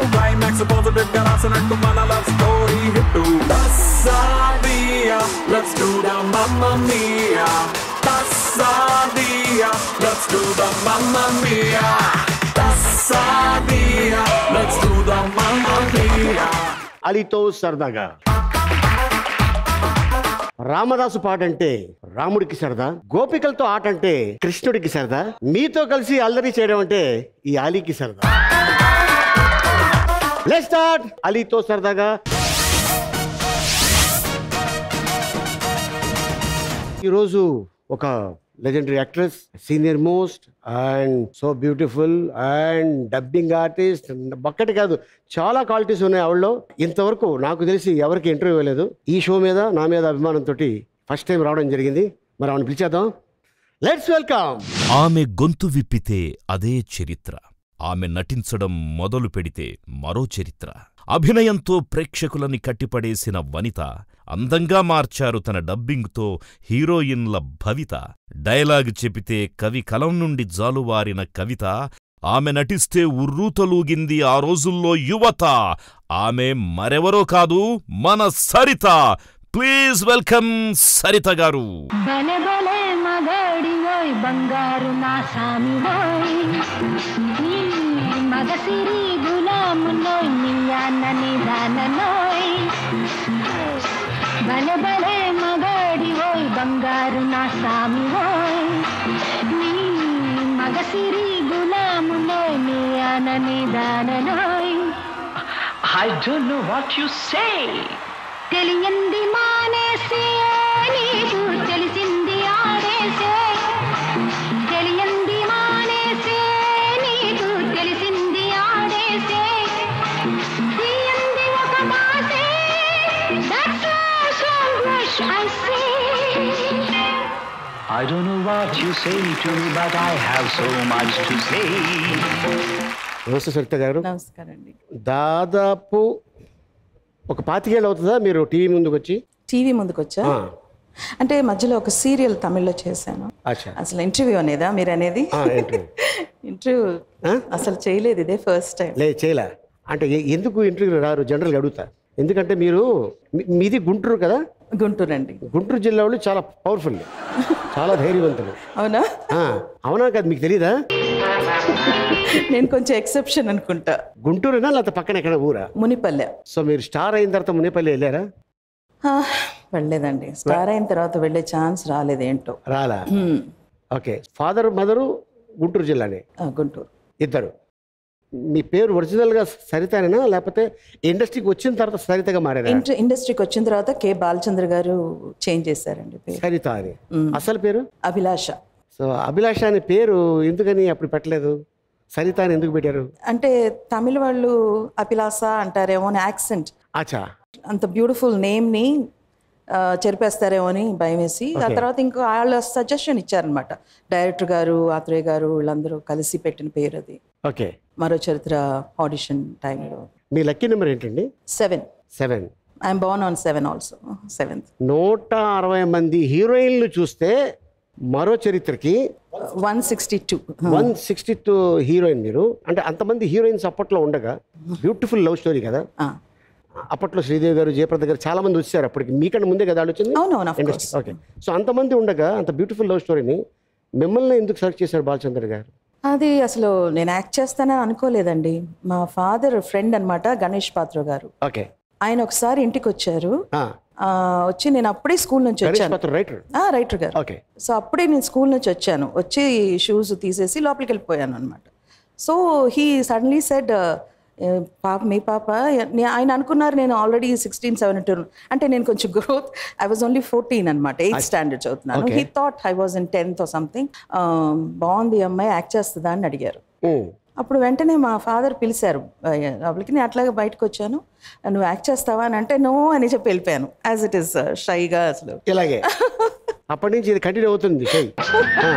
Climax positive గా రాసినట్టు మన లవ్ స్టోరీ హిట్ తస్సాదియా let's do the mamma mia తస్సాదియా let's do the mamma mia తస్సాదియా let's do the mamma mia అలీతో సరదాగా రామదాసు పాట అంటే రాముడికి సరదా గోపికలతో ఆట అంటే కృష్ణుడికి సరదా మీతో కలిసి అల్లరి చేయడం అంటే ఈ అలీకి సరదా లెట్ స్టార్ట్ అలీతో సరదాగా ఈరోజు ఒక legendary actress senior most and so beautiful and dubbing artist ఒక్కటి కాదు చాలా క్వాలిటీస్ ఉన్నాయి ఆవిడలో ఇంతవరకు నాకు తెలిసి ఎవరికి ఇంటర్వ్యూ ఇవ్వలేదు ఈ షో మీద నా మీద అభిమానంతో ఫస్ట్ టైం రావడం జరిగింది మరి ఆవిడ పిలిచేద్దాం లెట్స్ వెల్కమ్ ఆమె గొంతు విప్పితే అదే చరిత్ర ఆమె నటించడం మొదలు పెడితే మరో చరిత్ర అభినయంతో ప్రేక్షకులని కట్టిపడేసిన వనిత అందంగా మార్చారు తన డబ్బింగ్తో హీరోయిన్ల భవిత డైలాగ్ చెబితే కవి కలం నుండి జాలువారిన కవిత ఆమె నటిస్తే ఉర్రూతలూగింది ఆ రోజుల్లో యువత ఆమె మరెవరో కాదు మన సరిత ప్లీజ్ వెల్కమ్ సరిత గారు బలె బలె మగడి ఓయ్ బంగారు నా సామి ఓయ్ నీ మగసిరి గులాము నోయ్ నియాన నిదాన నోయ్ బలె బలె మగడి ఓయ్ బంగారు నా సామి ఓయ్ నీ మగసిరి గులాము నోయ్ నియాన నిదాన నోయ్ I don't know what you say. తెలియంది మానేసే నీకు తెలిసింది ఆడేసే తెలియంది మానేసే నీకు తెలిసింది ఆడేసే తీయంది ఒక మాసే That's why so much I say I don't know what you say to me, but I have so much to say. నమస్తే సరిత గారు నమస్కారం అండి దాదాపు ఒక పాతికేళ్ళు అవుతుందా మీరు టీవీ ముందుకు వచ్చి టీవీ ముందుకు వచ్చా ఆ, అంటే మధ్యలో ఒక సీరియల్ తమిళ్లో చేశాను అచ్చా అసలు ఇంటర్వ్యూ అనేదా మీరు అనేది ఆ, ఏంటి? ఇంటర్వ్యూ ఆ? అసలు చేయలేదు ఇదే ఫస్ట్ టైం లే చేయలే అంటే ఎ- ఎందుకు ఇంటర్వ్యూ రారు జనరల్గా అడుగుతా ఎందుకంటే మీరు మీ- మీది గుంటూరు కదా గుంటూరు అండి గుంటూరు జిల్లా వాళ్ళు చాలా పవర్ఫుల్ చాలా ధైర్యవంతులు అవునా ఆ, అవునా కదా మీకు తెలీదా నేను కొంచెం ఎక్సెప్షన్ అనుకుంటా గుంటూరునా లేకపోతే పక్కన ఎక్కడ ఊరా మునిపల్లె సో మీరు స్టార్ అయిన తర్వాత మునేపల్లి వెళ్ళారా ఆ, వెళ్ళలేదండి స్టార్ అయిన తర్వాత వెళ్ళే ఛాన్స్ రాలేదు ఏంటో రాలా హ్మ్. ఓకే ఫాదర్ మదరు గుంటూరు జిల్లానే ఆ, గుంటూరు ఇద్దరు మీ పేరు ఒరిజినల్గా సరితనేనా లేకపోతే ఇండస్ట్రీకి వచ్చిన తర్వాత సరితగా మారారా ఇంట- ఇండస్ట్రీకి వచ్చిన తర్వాత కె బాలచంద్ర గారు చేంజ్ చేశారండి పేరు సరిత అని అసలు పేరు అభిలాష సో అభిలాష అనే పేరు ఎందుకని అప్పుడు పెట్టలేదు సరిత అని ఎందుకు పెట్టారు అంటే తమిళ వాళ్ళు అభిలాష అంటారేమో అని యాక్సెంట్ ఆచా అంత బ్యూటిఫుల్ నేమ్ని చెరిపేస్తారేమో అని భయం వేసి ఆ తర్వాత ఇంకో వాళ్ళ సజెషన్ ఇచ్చారనమాట డైరెక్టర్ గారు ఆత్రేయ గారు వీళ్ళందరూ కలిసి పెట్టిన పేరు అది ఓకే మరో చరిత్ర ఆడిషన్ టైంలో మీ లక్కీ నెంబర్ ఏంటండి seven seven I'm born on seven also seventh నూట అరవై మంది హీరోయిన్లు చూస్తే మరో చరిత్రకి one sixty two one sixty two heroine మీరు అంటే అంతమంది హీరోయిన్స్ అప్పట్లో ఉండగా బ్యూటిఫుల్ లవ్ స్టోరీ కదా అప్పట్లో శ్రీదేవి గారు జయప్రద గారు చాలా మంది వచ్చారు అప్పటికి మీకన్నా ముందే కదా వాళ్ళు వచ్చింది అవునవును, of industry course. Okay so అంతమంది ఉండగా అంత బ్యూటిఫుల్ లవ్ స్టోరీని మిమ్మల్ని ఎందుకు సెలెక్ట్ చేశారు బాలచంద్ర గారు అది అసలు నేను యాక్ట్ చేస్తానని అనుకోలేదండి మా ఫాదర్ ఫ్రెండ్ అన్నమాట గణేష్ పాత్ర గారు ఓకే ఆయన ఒకసారి ఇంటికి వచ్చారు ఆ, ఆ, వచ్చి నేను అప్పుడే స్కూల్ నుంచి గణేష్ వచ్చాను పాత్ర రైటర్ ఆ, రైటర్ గారు ఓకే సో అప్పుడే నేను స్కూల్ నుంచి వచ్చాను వచ్చి షూస్ తీసేసి లోపలికి వెళ్ళిపోయాను అనమాట సో హీ సడన్లీ సెడ్ పాప మీ పాప నే- ఆయన అనుకున్నారు నేను ఆల్రెడీ సిక్స్టీన్ సెవెంటీన్ అంటే నేను కొంచెం growth I was only fourteen అనమాట ఎయిత్ స్టాండర్డ్ చదువుతున్నాను Okay. He thought I was in tenth something బాగుంది ఈ అమ్మాయి యాక్ట్ చేస్తుందా అని అడిగారు ఉమ్, అప్పుడు వెంటనే మా ఫాదర్ పిలిచారు ఆ, లోపలికి నేను అట్లాగే బయటకు వచ్చాను నువ్వు యాక్ట్ చేస్తావా అని అంటే నో అని చెప్పి వెళ్ళిపోయాను యాజ్ ఇట్ ఈస్ షైగా అసలు ఇలాగే అప్పటి నుంచి ఇది కంటిన్యూ అవుతుంది షై ఆ,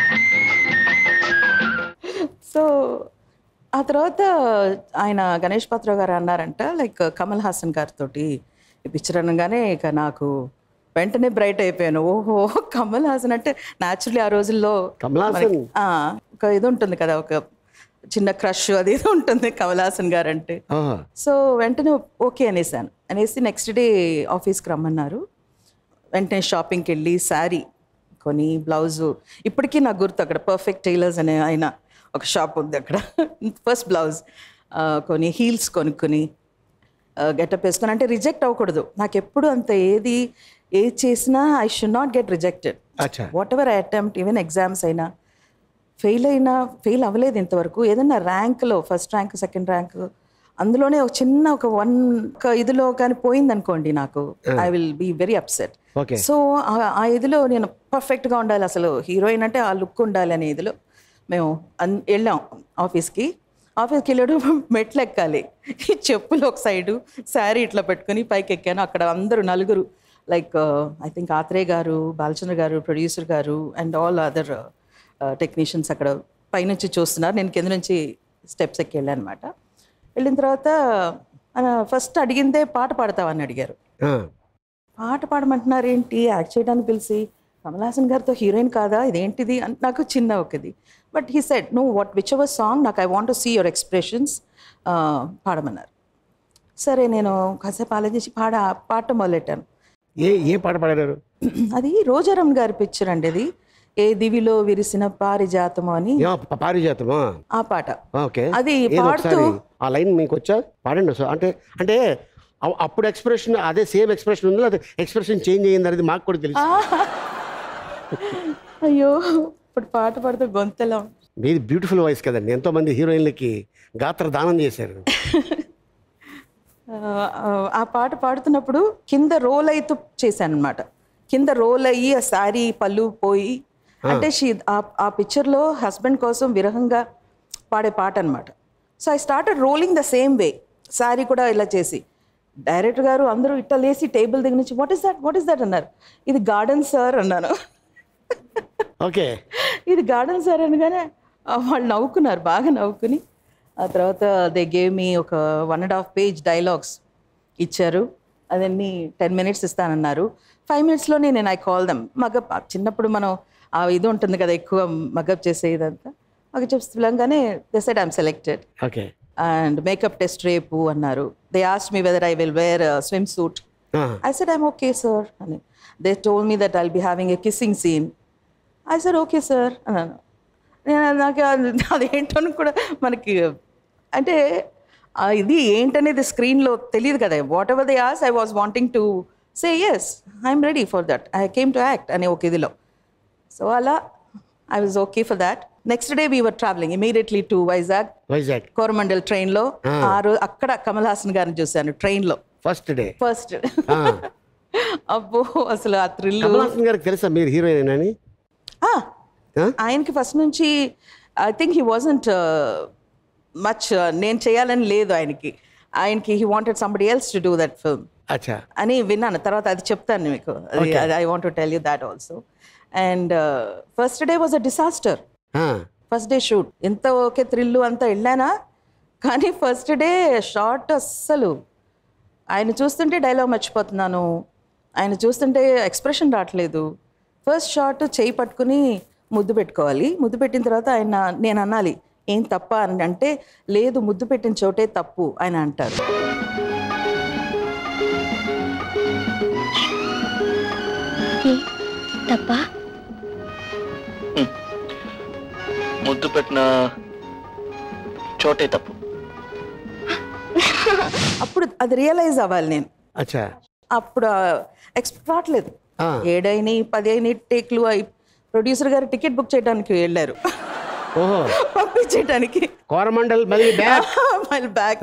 సో ఆ తర్వాత ఆయన గణేష్ పాత్ర గారు అన్నారంట లైక్ కమల్ హాసన్ గారితో ఈ పిక్చర్ అనగానే ఇక నాకు వెంటనే బ్రైట్ అయిపోయాను ఓహో కమల్ హాసన్ అంటే న్యాచురల్లీ ఆ రోజుల్లో కమల్ హాసన్? మనకి- ఆ, ఒక ఇది ఉంటుంది కదా ఒక చిన్న క్రష్ అది ఏదో ఉంటుంది కమల్ హాసన్ గారు అంటే ఆహా. సో వెంటనే ఓకే అనేసాను అనేసి నెక్స్ట్ డే ఆఫీస్కి రమ్మన్నారు వెంటనే షాపింగ్కి వెళ్ళి శారీ కొని బ్లౌజు ఇప్పటికీ నాకు గుర్తు అక్కడ పర్ఫెక్ట్ టైలర్స్ అనే ఆయన ఒక షాప్ ఉంది అక్కడ ఫస్ట్ బ్లౌజ్ కొని హీల్స్ కొనుక్కొని గెటప్ వేసుకొని అంటే రిజెక్ట్ అవ్వకూడదు నాకు ఎప్పుడు అంత ఏది ఏది చేసినా I should not get rejected అచ్చా whatever I attempt even exams అయినా ఫెయిల్ అయినా ఫెయిల్ అవ్వలేదు ఇంతవరకు ఏదైనా ర్యాంక్లో ఫస్ట్ ర్యాంక్ సెకండ్ ర్యాంక్ అందులోనే ఒక చిన్న ఒక వన్ ఒక ఇదిలో కానీ పోయింది అనుకోండి నాకు I will be very upset Okay. So ఆ ఇదిలో నేను పర్ఫెక్ట్గా ఉండాలి అసలు హీరోయిన్ అంటే ఆ లుక్ ఉండాలి అనే ఇదిలో మేము అన్ వెళ్ళాం ఆఫీస్కి ఆఫీస్కి వెళ్ళాడు మెట్లు ఎక్కాలి ఈ చెప్పులు ఒక సైడు శారీ ఇట్లా పెట్టుకుని పైకి ఎక్కాను అక్కడ అందరూ నలుగురు లైక్ ఐ థింక్ ఆత్రేయ గారు బాలచంద్ర గారు ప్రొడ్యూసర్ గారు అండ్ ఆల్ అదర్ టెక్నీషియన్స్ అక్కడ పైనుంచి చూస్తున్నారు నేను కింద నుంచి స్టెప్స్ ఎక్కి వెళ్ళాను అనమాట వెళ్ళిన తర్వాత ఫస్ట్ అడిగిందే పాట పాడతావని అడిగారు ఆ. పాట పాడమంటున్నారు ఏంటి యాక్ట్ చేయడానికి పిలిచి కమల్ హాసన్ గారితో హీరోయిన్ కాదా ఇదేంటిది అని నాకు చిన్న ఒకది but he said no what which our song నాకు I want to see your expressions పాడమన్నారు సరే నేను కాసేపు ఆలోచించి పాడ పాట మొదలెట్టాను ఏ ఏ పాట పాడారు అది రోజారాం గారి పిక్చర్ అండి అది ఏ దివిలో విరిసిన పారిజాతము అని యా, ప- పారిజాతమా ఆ పాట ఓకే అది ఏదో పాడుతూ ఒకసారి ఆ లైన్ మీకు వచ్చా పాడండి ఒకసారి. అంటే అంటే అ- అప్పుడు ఎక్స్ప్రెషన్ అదే సేమ్ ఎక్స్ప్రెషన్ ఉందో అది ఎక్స్ప్రెషన్ చేంజ్ అయ్యింది అనేది మాకు కూడా తెలుసు అయ్యో ఇప్పుడు పాట పాడుతూ గొంతెలా ఉంది. మీది బ్యూటిఫుల్ వాయిస్ కదండి ఎంతో మంది హీరోయిన్లకి గాత్ర దానం చేశారు ఆ, ఆ పాట పాడుతున్నప్పుడు కింద రోల్ అయితూ చేశాను అనమాట కింద రోల్ అయ్యి ఆ శారీ పళ్ళు పోయి అంటే షీ ఆ- ఆ పిక్చర్లో హస్బెండ్ కోసం విరహంగా పాడే పాట అనమాట so I started rolling the same way sari కూడా ఇలా చేసి డైరెక్టర్ గారు అందరూ ఇట్లా లేసి టేబుల్ దగ్గర నుంచి what is that what is that అన్నారు ఇది గార్డెన్ సార్ అన్నాను ఓకే ఇది గార్డెన్ సార్ అనగానే ఆ, వాళ్ళు నవ్వుకున్నారు బాగా నవ్వుకుని ఆ తర్వాత దే గేవ్ మీ ఒక one and half page dialogues ఇచ్చారు అదన్నీ టెన్ మినిట్స్ ఇస్తానన్నారు ఫైవ్ మినిట్స్లోనే నేను ఐ కాల్ దమ్ మగప్ చిన్నప్పుడు మనం ఆ ఇది ఉంటుంది కదా ఎక్కువ మగప్ చేసే ఇదంతా మాకు చెప్తుండగానే they said I'm selected okay and makeup test రేపు అన్నారు they asked me whether I will wear swim suit I said, I'm okay, sir. And they told me that I'll be having a kissing scene. I said, okay, sir. అన్నాను నేను నాకు అది- అదేంటో కూడా మనకి అంటే ఆ ఇది ఏంటనేది స్క్రీన్లో తెలియదు కదా whatever they as I was wanting to say yes I'm ready for that I came to act అనే ఒక ఇదిలో సో అలా I was okay for that next day we were travelling immediately to Vizag Vizag Coromandel ట్రైన్లో ఆ రోజు అక్కడ కమల్ హాసన్ గారిని చూశాను ట్రైన్లో ఫస్ట్ డే ఫస్ట్ అబ్బో అసలు ఆ థ్రిల్ కమల్ హాసన్ గారికి తెలుసా మీరు హీరోయిన్ అని Huh? ఆయనకి ఫస్ట్ నుంచి I think he wasn't much నేను చేయాలని లేదు ఆయనకి ఆయనకి he wanted somebody else to do that film అచ్చా అని విన్నాను తర్వాత అది చెప్తాను మీకు I want to tell you that also and first day was a disaster first day shoot ఎంత ఓకే థ్రిల్లు అంతా వెళ్ళానా కానీ ఫస్ట్ డే షార్ట్ అస్సలు ఆయన చూస్తుంటే డైలాగ్ మర్చిపోతున్నాను ఆయన చూస్తుంటే ఎక్స్ప్రెషన్ రావట్లేదు ఫస్ట్ షార్ట్ చేయి పట్టుకుని ముద్దు పెట్టుకోవాలి ముద్దు పెట్టిన తర్వాత ఆయన నేను అనాలి ఏం తప్ప అని అంటే లేదు ముద్దు పెట్టిన చోటే తప్పు ఆయన అంటారు తప్పా ముద్దు పెట్టిన చోటే తప్పు అప్పుడు అది రియలైజ్ అవ్వాలి నేను అచ్చా అప్పుడు ఎక్స్పెక్ట్ రావట్లేదు ఆ. ఏడైనాయి పది అయినాయి టేక్లు అయి ప్రొడ్యూసర్ గారు టికెట్ బుక్ చేయడానికి వెళ్ళారు ఓహో పంపించేయడానికి కోరమండల్ మళ్ళీ బ్యాక్ మళ్ళీ బ్యాక్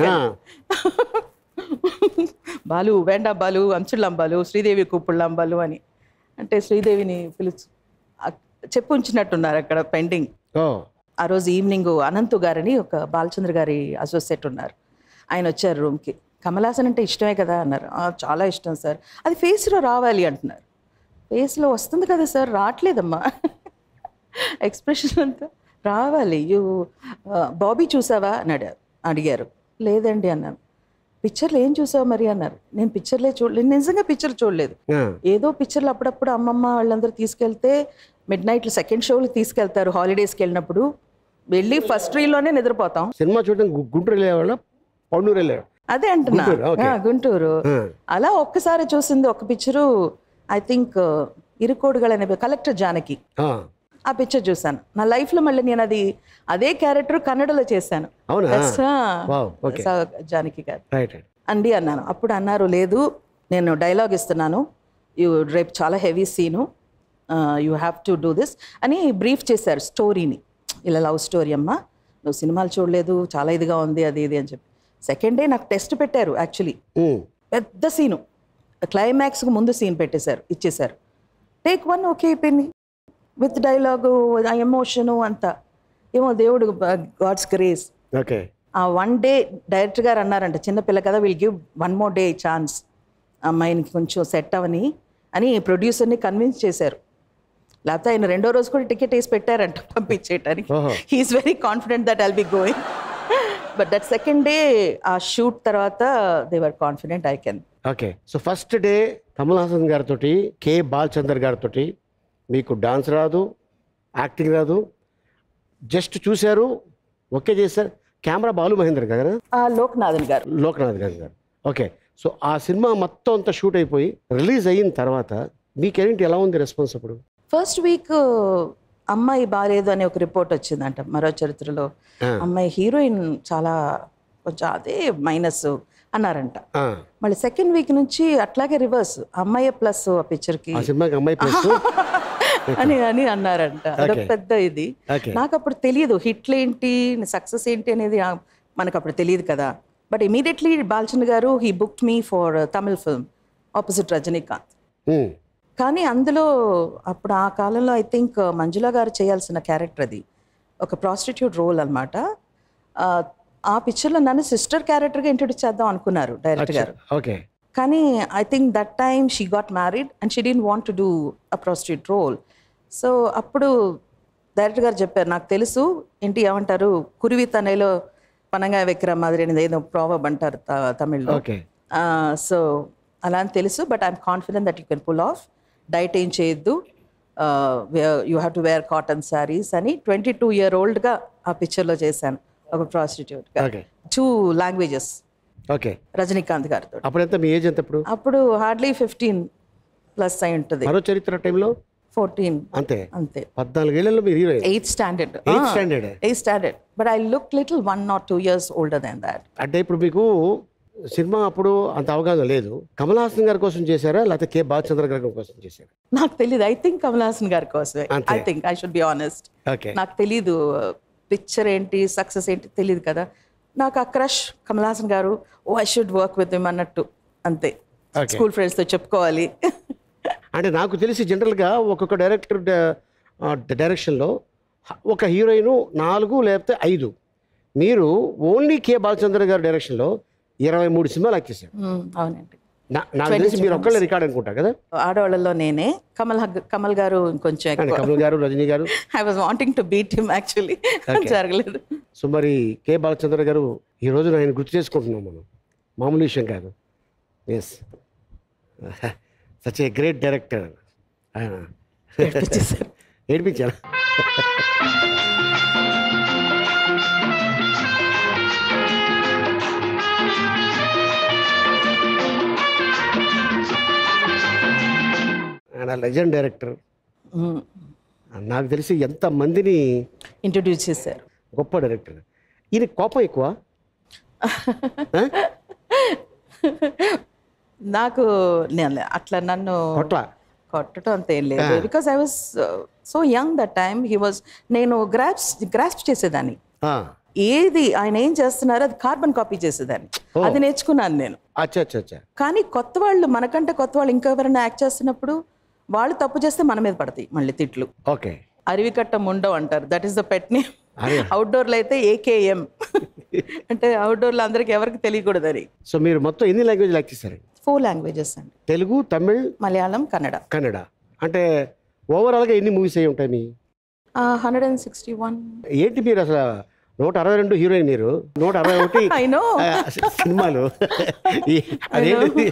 బాలు వేండా బాలు అంచుళ్ళం బాలు శ్రీదేవి కూపుళ్ళం బాలు అని అంటే శ్రీదేవిని పిలుచు అక్- చెప్పు ఉంచినట్టున్నారు అక్కడ పెండింగ్ ఓ ఆ రోజు ఈవినింగ్ అనంతు గారని ఒక బాలచంద్ర గారి అసోసియేట్ ఉన్నారు ఆయన వచ్చారు రూమ్కి కమలాసన్ అంటే ఇష్టమే కదా అన్నారు "ఆ, చాలా ఇష్టం సార్ అది ఫేస్లో రావాలి అంటున్నారు ఫేస్లో వస్తుంది కదా సార్ రావట్లేదమ్మా ఎక్స్ప్రెషన్ అంతా రావాలి యూ బాబీ చూసావా అని అడిగారు అడిగారు లేదండి అన్నాను పిక్చర్లు ఏం చూసావు మరి అన్నారు నేను పిక్చర్లే చూడలేదు నిజంగా పిక్చర్ చూడలేదు ఆ, ఏదో పిక్చర్లు అప్పుడప్పుడు అమ్మమ్మ వాళ్ళందరూ తీసుకెళ్తే మిడ్ నైట్లు సెకండ్ షోలు తీసుకెళ్తారు హాలిడేస్కి వెళ్ళినప్పుడు వెళ్ళి ఫస్ట్ రీల్లోనే నిద్రపోతాం సినిమా చూడడానికి గు- గుంటూరు వెళ్ళేవాళ్ళ పండూరు వెళ్ళేవాడు అదే అంటున్నా గుంటూరు, okay. ఆ, గుంటూరు అలా ఒక్కసారి చూసింది ఒక పిక్చరు ఐ థింక్ ఇరుకోడుగల అనే కలెక్టర్ జానకి ఆ పిక్చర్ చూసాను నా లైఫ్ లో మళ్ళీ నేను అది అదే క్యారెక్టర్ కన్నడలో చేశాను అవునా? That's, ఆ, Wow, okay. సా- జానకి గారు రైట్ రైట్ అండి అన్నాను అప్పుడు అన్నారు లేదు నేను డైలాగ్ ఇస్తున్నాను యూ రేపు చాలా heavy scene you have to do this అని బ్రీఫ్ చేశారు స్టోరీని ఇలా లవ్ స్టోరీ అమ్మా నువ్వు సినిమాలు చూడలేదు చాలా ఇదిగా ఉంది అది ఇది అని చెప్పి సెకండ్ డే నాకు టెస్ట్ పెట్టారు యాక్చువల్లీ పెద్ద సీను క్లైమాక్స్కి ముందు సీన్ పెట్టేశారు ఇచ్చేశారు టేక్ వన్ ఓకే అయిపోయింది విత్ డైలాగు ఆ ఎమోషను అంతా ఏమో దేవుడు గాడ్స్ గ్రేస్ ఓకే ఆ వన్ డే డైరెక్టర్ గారు అన్నారంట చిన్నపిల్ల కదా will give one more day chance అమ్మాయిని కొంచెం సెట్ అవని అని ప్రొడ్యూసర్ని కన్విన్స్ చేశారు లేకపోతే ఆయన రెండో రోజు కూడా టికెట్ వేసి పెట్టారంట పంపించేయటానికి ఓహో. He's very confident that I'll be going but that second day ఆ షూట్ తర్వాత they were confident I can okay so first day Kamal Haasan గారితో కే బాలచందర్ గారితో మీకు డాన్స్ రాదు యాక్టింగ్ రాదు జస్ట్ చూశారు ఓకే చేశారు కెమెరా బాలు మహేందర్ గారు లోక్నాథన్ గారు లోకనాథ్ గారు గారు ఓకే సో ఆ సినిమా మొత్తం అంతా షూట్ అయిపోయి రిలీజ్ అయిన తర్వాత మీకేంటి ఎలా ఉంది రెస్పాన్స్ అప్పుడు ఫస్ట్ వీక్ అమ్మాయి బాగాలేదు అనే ఒక రిపోర్ట్ వచ్చిందంట మరో చరిత్రలో అమ్మాయి హీరోయిన్ చాలా కొంచెం అదే మైనస్ అన్నారంట ఆ, మళ్ళీ సెకండ్ వీక్ నుంచి అట్లాగే రివర్స్ అమ్మాయి ప్లస్ ఆ పిక్చర్కి ఆ సినిమాకి అమ్మాయి ప్లస్ అని అని అన్నారంట అదొక Okay. పెద్ద ఇది Okay. నాకు అప్పుడు తెలియదు హిట్లు ఏంటి సక్సెస్ ఏంటి అనేది ఆ- మనకు అప్పుడు తెలియదు కదా బట్ ఇమీడియట్లీ బాలచంద్ర గారు he booked me for Tamil film opposite Rajinikanth కానీ అందులో అప్పుడు ఆ కాలంలో ఐ థింక్ మంజుల గారు చేయాల్సిన క్యారెక్టర్ అది ఒక ప్రాస్టిట్యూట్ రోల్ అనమాట ఆ పిక్చర్లో నన్ను సిస్టర్ క్యారెక్టర్గా ఇంట్రొడ్యూస్ చేద్దాం అనుకున్నారు డైరెక్టర్ గారు ఓకే కానీ I think that time she got married and she didn't want to do a prostitute role so అప్పుడు డైరెక్టర్ గారు చెప్పారు నాకు తెలుసు ఏంటి ఏమంటారు కురివి తనేలో పనంగా వెక్కిర మాదిరి అనేది ఏదో ప్రావబ్ అంటారు త- తమిళ్లో ఓకే సో అలా అని తెలుసు but I'm confident that you can pull off diet ఏం చేయొద్దు you have to wear cotton saris అని ట్వంటీ టూ ఇయర్ ఓల్డ్గా ఆ పిక్చర్లో చేశాను ఒక ప్రాస్టిట్యూట్గా Okay. Two languages okay Rajinikanth గారితో అప్పుడు ఎంత మీ ఏజ్ ఎంత అప్పుడు అప్పుడు హార్డ్లీ ఫిఫ్టీన్ ప్లస్ అయి ఉంటుంది మరో చరిత్ర టైంలో ఫోర్టీన్ అంతే అంతే పద్నాలుగేళ్లలో మీరు heroine eighth standard Eighth standard. Eighth standard but I look little one not two years older than that అంటే ఇప్పుడు మీకు సినిమా అప్పుడు అంత అవగాహన లేదు కమల్ హాసన్ గారి కోసం చేశారా లేకపోతే కే బాలచంద్ర గారి కోసం చేశారా నాకు తెలియదు ఐ థింక్ కమల్ హాసన్ గారి కోసమే అంతే. I think I should be honest okay నాకు తెలీదు పిక్చర్ ఏంటి సక్సెస్ ఏంటి తెలియదు కదా నాకు ఆ క్రష్ కమల్ హాసన్ గారు oh I should work with him అన్నట్టు అంతే Okay. స్కూల్ ఫ్రెండ్స్తో చెప్పుకోవాలి అంటే నాకు తెలిసి జనరల్గా ఒక్కొక్క డైరెక్టర్ డైరెక్షన్లో ఒక హీరోయిన్ నాలుగు లేకపోతే ఐదు మీరు ఓన్లీ కే బాలచంద్ర గారి డైరెక్షన్లో ఇరవై మూడు సినిమాలు యాక్ట్ చేశారు మ్మ్, అవునండి నా- నాకు తెలిసి మీరు ఒక్కళ్ళే రికార్డ్ అనుకుంటా కదా ఆడవాళ్ళలో నేనే కమల్ హగ్- కమల్ గారు ఇంకొంచెం అంటే ఎక్కువ కమల్ గారు రజనీ గారు I was wanting to beat him actually జరగలేదు సో మరి కే బాలచంద్ర గారు ఈ రోజున ఆయన గుర్తు చేసుకుంటున్నాం మనం మామూలు విషయం కాదు yes such a great director ఆయన ఏడిపించారా ఆయన లెజెండ్ డైరెక్టర్ నాకు తెలిసి ఎంత మందిని ఇంట్రడ్యూస్ చేశారు గొప్ప డైరెక్టర్ ఈయన కోపం ఎక్కువ ఆ? నాకు నేను అట్లా నన్ను కొట్ల కొట్టడం అంత ఏం లేదు because I was so young that time he was నేను గ్రాప్స్ గ్రాస్ప్ చేసేదాన్ని ఆ. ఏది ఆయన ఏం చేస్తున్నారో అది కార్బన్ కాపీ చేసేదాన్ని అది నేర్చుకున్నాను నేను అచ్చా అచ్చా అచ్చా కానీ కొత్త వాళ్ళు మనకంటే కొత్త వాళ్ళు ఇంకెవరైనా యాక్ట్ చేస్తున్నప్పుడు వాళ్ళు తప్పు చేస్తే మన మీద పడతాయి మళ్ళీ తిట్లు ఓకే అరివికట్ట ముండవు అంటారు that is the pet name అరే. అవుట్డోర్లో అయితే ఏకేఎం అంటే అవుట్డోర్లో అందరికి ఎవరికి తెలియకూడదని సో మీరు మొత్తం ఎన్ని లాంగ్వేజ్ యాక్ట్ చేశారండి ఫోర్ లాంగ్వేజెస్ అండి తెలుగు తమిళ్ మలయాళం కన్నడ కన్నడ అంటే ఓవరాల్గా ఎన్ని మూవీస్ అయి ఉంటాయి మీ హండ్రెడ్ అండ్ సిక్స్టీ వన్ ఏంటి మీరు అసలు నూట అరవై రెండు హీరోయిన్ మీరు నూట అరవై ఒకటి I know. ఆ, సినిమాలు ఈ- అదేంటి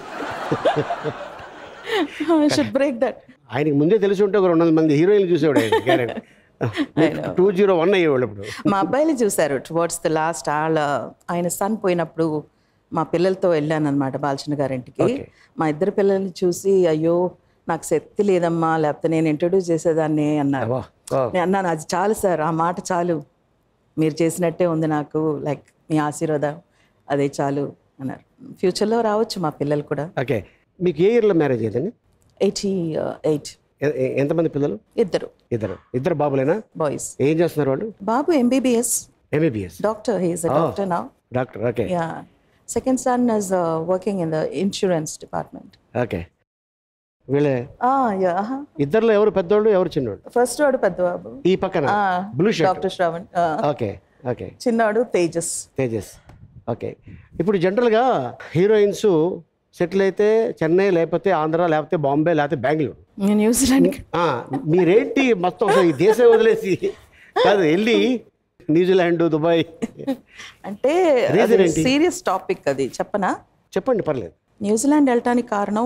షుడ్ బ్రేక్ దట్ ఆయనకి ముందే తెలిసి ఉంటే ఒక రెండు వందల మంది హీరోయిన్లు చూసేవాడు ఆయన గ్యారెంటీ టూ జీరో వన్ అయ్యేవాళ్ళు ఇప్పుడు మా అబ్బాయిలు చూశారు టువర్డ్స్ ద లాస్ట్ వాళ్ళ ఆయన సన్ పోయినప్పుడు మా పిల్లలతో వెళ్ళాను అనమాట బాలచంద్ర గారింటికి Okay. మా ఇద్దరు పిల్లల్ని చూసి అయ్యో నాకు శక్తి లేదమ్మా లేకపోతే నేను ఇంట్రొడ్యూస్ చేసేదాన్ని అన్నారు వా, వా. నేను అన్నాను అది చాలు సార్ ఆ మాట చాలు మీరు చేసినట్టే ఉంది నాకు లైక్ మీ ఆశీర్వాదం అదే చాలు అన్నారు ఫ్యూచర్లో రావచ్చు మా పిల్లలు కూడా ఓకే మీకు ఏ ఇయర్లో మ్యారేజ్ అయ్యిందండి ఎయిటీ ఎయిట్ ఎ- ఎ- ఎంతమంది పిల్లలు ఇద్దరు ఇద్దరు ఇద్దరు బాబులేనా బాయ్స్ ఏం చేస్తున్నారు వాళ్ళు బాబు MBBS MBBS doctor he's a doctor now doctor okay Yeah. Second son is uh, working in the insurance department. Okay వీళ్ళే Ah, yeah. uh-huh. ఇద్దరులో ఎవరు పెద్దోళ్ళు ఎవరు చిన్నోళ్ళు ఫస్ట్ వాడు పెద్దబాబు ఈ పక్కన blue shirt doctor Shravan Ah, okay okay చిన్నవాడు తేజస్ తేజస్ ఓకే ఇప్పుడు జనరల్గా హీరోయిన్స్ సెటిల్ అయితే చెన్నై లేకపోతే ఆంధ్ర లేకపోతే బాంబే లేకపోతే బెంగళూరు న్యూజిలాండ్ ఆ, మీరేంటి మొత్తం అసలు ఈ దేశం వదిలేసి కాదు వెళ్ళి న్యూజిలాండ్ దుబాయ్ అంటే Reason ఏంటి? సీరియస్ టాపిక్ అది చెప్పనా చెప్పండి పర్లేదు న్యూజిలాండ్ వెళ్ళటానికి కారణం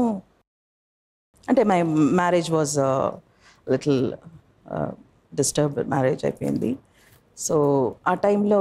అంటే my marriage was little disturb marriage అయిపోయింది సో ఆ టైంలో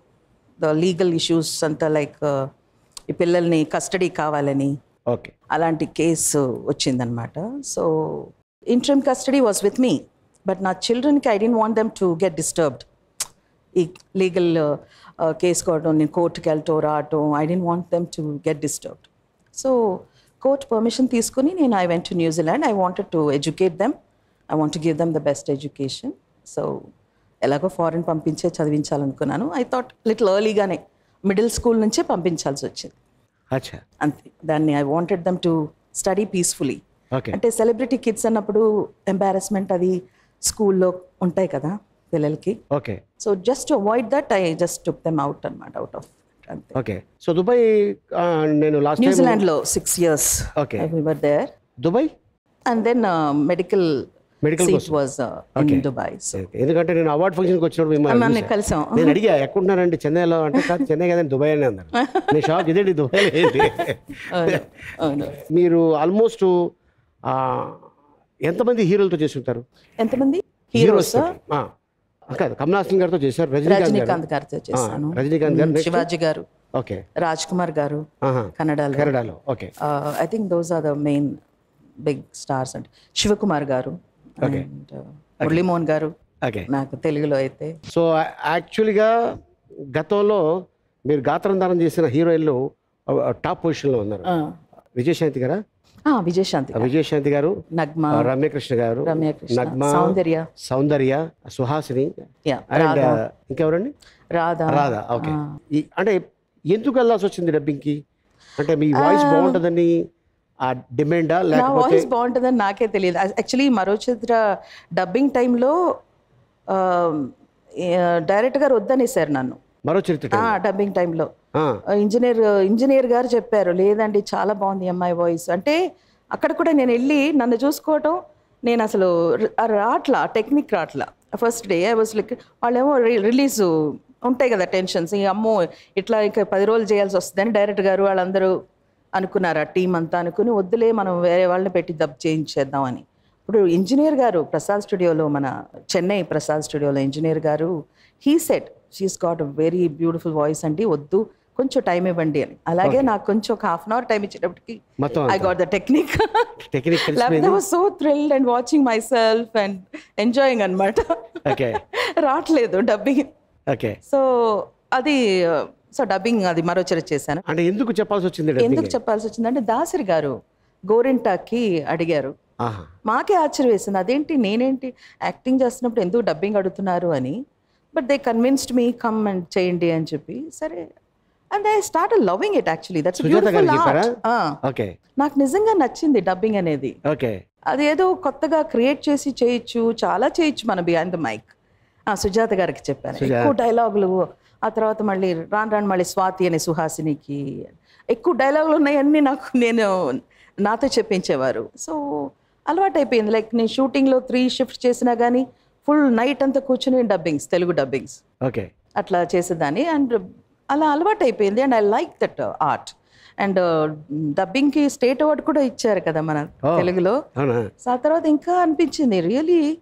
ద లీగల్ ఇష్యూస్ అంతా లైక్ ఈ పిల్లల్ని కస్టడీ కావాలని ఓకే అలాంటి కేసు వచ్చిందనమాట so interim custody was with me but నా చిల్డ్రన్కి I didn't want them to get disturbed ఈ లీగల్ కేసు కోవడం నేను కోర్టుకి వెళ్ళటం రావటం I didn't want them to get disturbed so court permission తీసుకుని నేను I went to New Zealand I wanted to educate them I want give them the best education so ఎలాగో foreign పంపించే చదివించాలనుకున్నాను ఐ థాట్ లిటిల్ ఎర్లీగానే middle school నుంచే పంపించాల్సి వచ్చింది అచ్చా అంతే దాన్ని I wanted them to study peacefully okay అంటే సెలబ్రిటీ కిడ్స్ అన్నప్పుడు ఎంబారస్మెంట్ అది స్కూల్లో ఉంటాయి కదా పిల్లలకి okay so just to avoid that I just took them out అనమాట అవుట్ ఆఫ్ అంతే ఓకే సో దుబాయ్ ఆ, నేను లాస్ట్ టైం న్యూజిలాండ్లో six years Okay. Were there Dubai and then medical Medical seat కోసం. Was Okay. In Dubai so ఎందుకంటే నేను award ఫంక్షన్కి వచ్చినప్పుడు మిమ్మల్ని మనం చూసా. కలిసాం. నేను అడిగా ఎక్కడున్నారండి చెన్నైలో అంటే కాదు చెన్నై కదండి దుబాయ్ అని అన్నారు నేను షాక్ ఇదేంటి దుబాయ్ ఏంటి అవును అవును మీరు ఆల్మోస్ట్ ఎంతమంది హీరోలతో చేసి ఉంటారు ఎంతమంది హీరోస్ తోటి. ఆ. కాదు కమల్ హాసన్ గారితో చేశారు రజనీకాంత్ రజనీకాంత్ గారు గారితో చేశాను ఆ, రజనీకాంత్ గారు మ్మ్, next? శివాజీ గారు ఓకే రాజ్ కుమార్ గారు ఆహా. కన్నడలో కెనడాలో okay I think those are the main big stars అంటే శివకుమార్ గారు Okay. అండ్ మురళీమోహన్ గారు ఓకే నాకు తెలుగులో అయితే సో యాక్చువల్గా గతంలో మీరు గాత్రంధారం చేసిన హీరోయిన్లు టాప్ పొజిషన్లో ఉన్నారు ఆ, విజయశాంతి గారా ఆ, విజయశాంతి ఆ, విజయశాంతి గారు నగ్మ ఆ, రమ్యకృష్ణ గారు రమ్యకృష్ణ, నగ్మ సౌందర్య. Soundarya Suhasini Yeah, and Radha. ఇంకెవరండి రాధా రాధా ఓకే ఆ. ఈ అంటే ఎందుకు వెళ్ళాల్సి వచ్చింది డబ్బింగ్కి అంటే మీ వాయిస్ బాగుంటుందని ఆ డిమాండా నా లేకపోతే వాయిస్ బాగుంటుందని నాకే తెలియదు యాక్చువల్లీ మరో చిత్ర డబ్బింగ్ టైంలో డైరెక్ట్ గారు వద్దనేసారు నన్ను మరో చరిత్ర డబ్బింగ్ టైంలో ఆ, ఇంజనీర్ ఇంజనీర్ గారు చెప్పారు లేదండి చాలా బాగుంది ఈ అమ్మాయి వాయిస్ అంటే అక్కడ కూడా నేను వెళ్ళి నన్ను చూసుకోవటం నేను అసలు ర- ఆ రాట్లా టెక్నిక్ రాట్లా first day I was like వాళ్ళేమో రిలీజ్ ఉంటాయి కదా టెన్షన్స్ ఈ అమ్మో ఇట్లా ఇక పది రోజులు చేయాల్సి వస్తుందని డైరెక్టర్ గారు వాళ్ళందరూ అనుకున్నారు ఆ టీం అంతా అనుకుని వద్దులే మనం వేరే వాళ్ళని పెట్టి దబ్ చేయించేద్దామని ఇప్పుడు ఇంజనీర్ గారు ప్రసాద్ స్టూడియోలో మన చెన్నై ప్రసాద్ స్టూడియోలో engineer garu he said she's got very beautiful voice అండి వద్దు కొంచెం టైం ఇవ్వండి అని అలాగే నాకు కొంచెం ఒక హాఫ్ అన్ అవర్ టైం ఇచ్చేటప్పటికి మొత్తం I got the technique technique లేకపోతే తెలిసిపోయింది was so thrilled and watching myself and enjoying అనమాట ఓకే రావట్లేదు డబ్బింగ్ ఓకే సో అది సో డబ్బింగ్ అది మరో చర్చ చేశాను అంటే ఎందుకు చెప్పాల్సి వచ్చింది ఎందుకు డబ్బింగ్ చెప్పాల్సి వచ్చిందంటే దాసరి గారు గోరింటాకి అడిగారు ఆహా మాకే ఆశ్చర్యం వేసింది అదేంటి నేనేంటి యాక్టింగ్ చేస్తున్నప్పుడు ఎందుకు డబ్బింగ్ అడుగుతున్నారు అని but they convinced me come and చేయండి అని చెప్పి సరే and I start loving it actually that's Sujatha గారికి చెప్పారా ఓకే నాకు నిజంగా నచ్చింది డబ్బింగ్ అనేది ఓకే అదేదో కొత్తగా క్రియేట్ చేసి చేయొచ్చు చాలా చేయొచ్చు మన బిహాండ్ ద మైక్ సుజాత గారికి చెప్పాను సుజాత. ఎక్కువ డైలాగులు ఆ తర్వాత మళ్ళీ రాను రాను మళ్ళీ స్వాతి అనే సుహాసినికి ఎక్కువ డైలాగులు ఉన్నాయన్నీ నాకు నేను నాతో చెప్పించేవారు సో అలవాటు అయిపోయింది లైక్ నేను షూటింగ్లో త్రీ షిఫ్ట్స్ చేసినా కానీ ఫుల్ నైట్ అంతా కూర్చుని డబ్బింగ్స్ తెలుగు డబ్బింగ్స్ ఓకే అట్లా చేసేదాన్ని అండ్ అలా అలవాటు అయిపోయింది and I like that art and డబ్బింగ్కి స్టేట్ అవార్డు కూడా ఇచ్చారు కదా మన Oh. తెలుగులో అవునా సో ఆ తర్వాత ఇంకా అనిపించింది రియలీ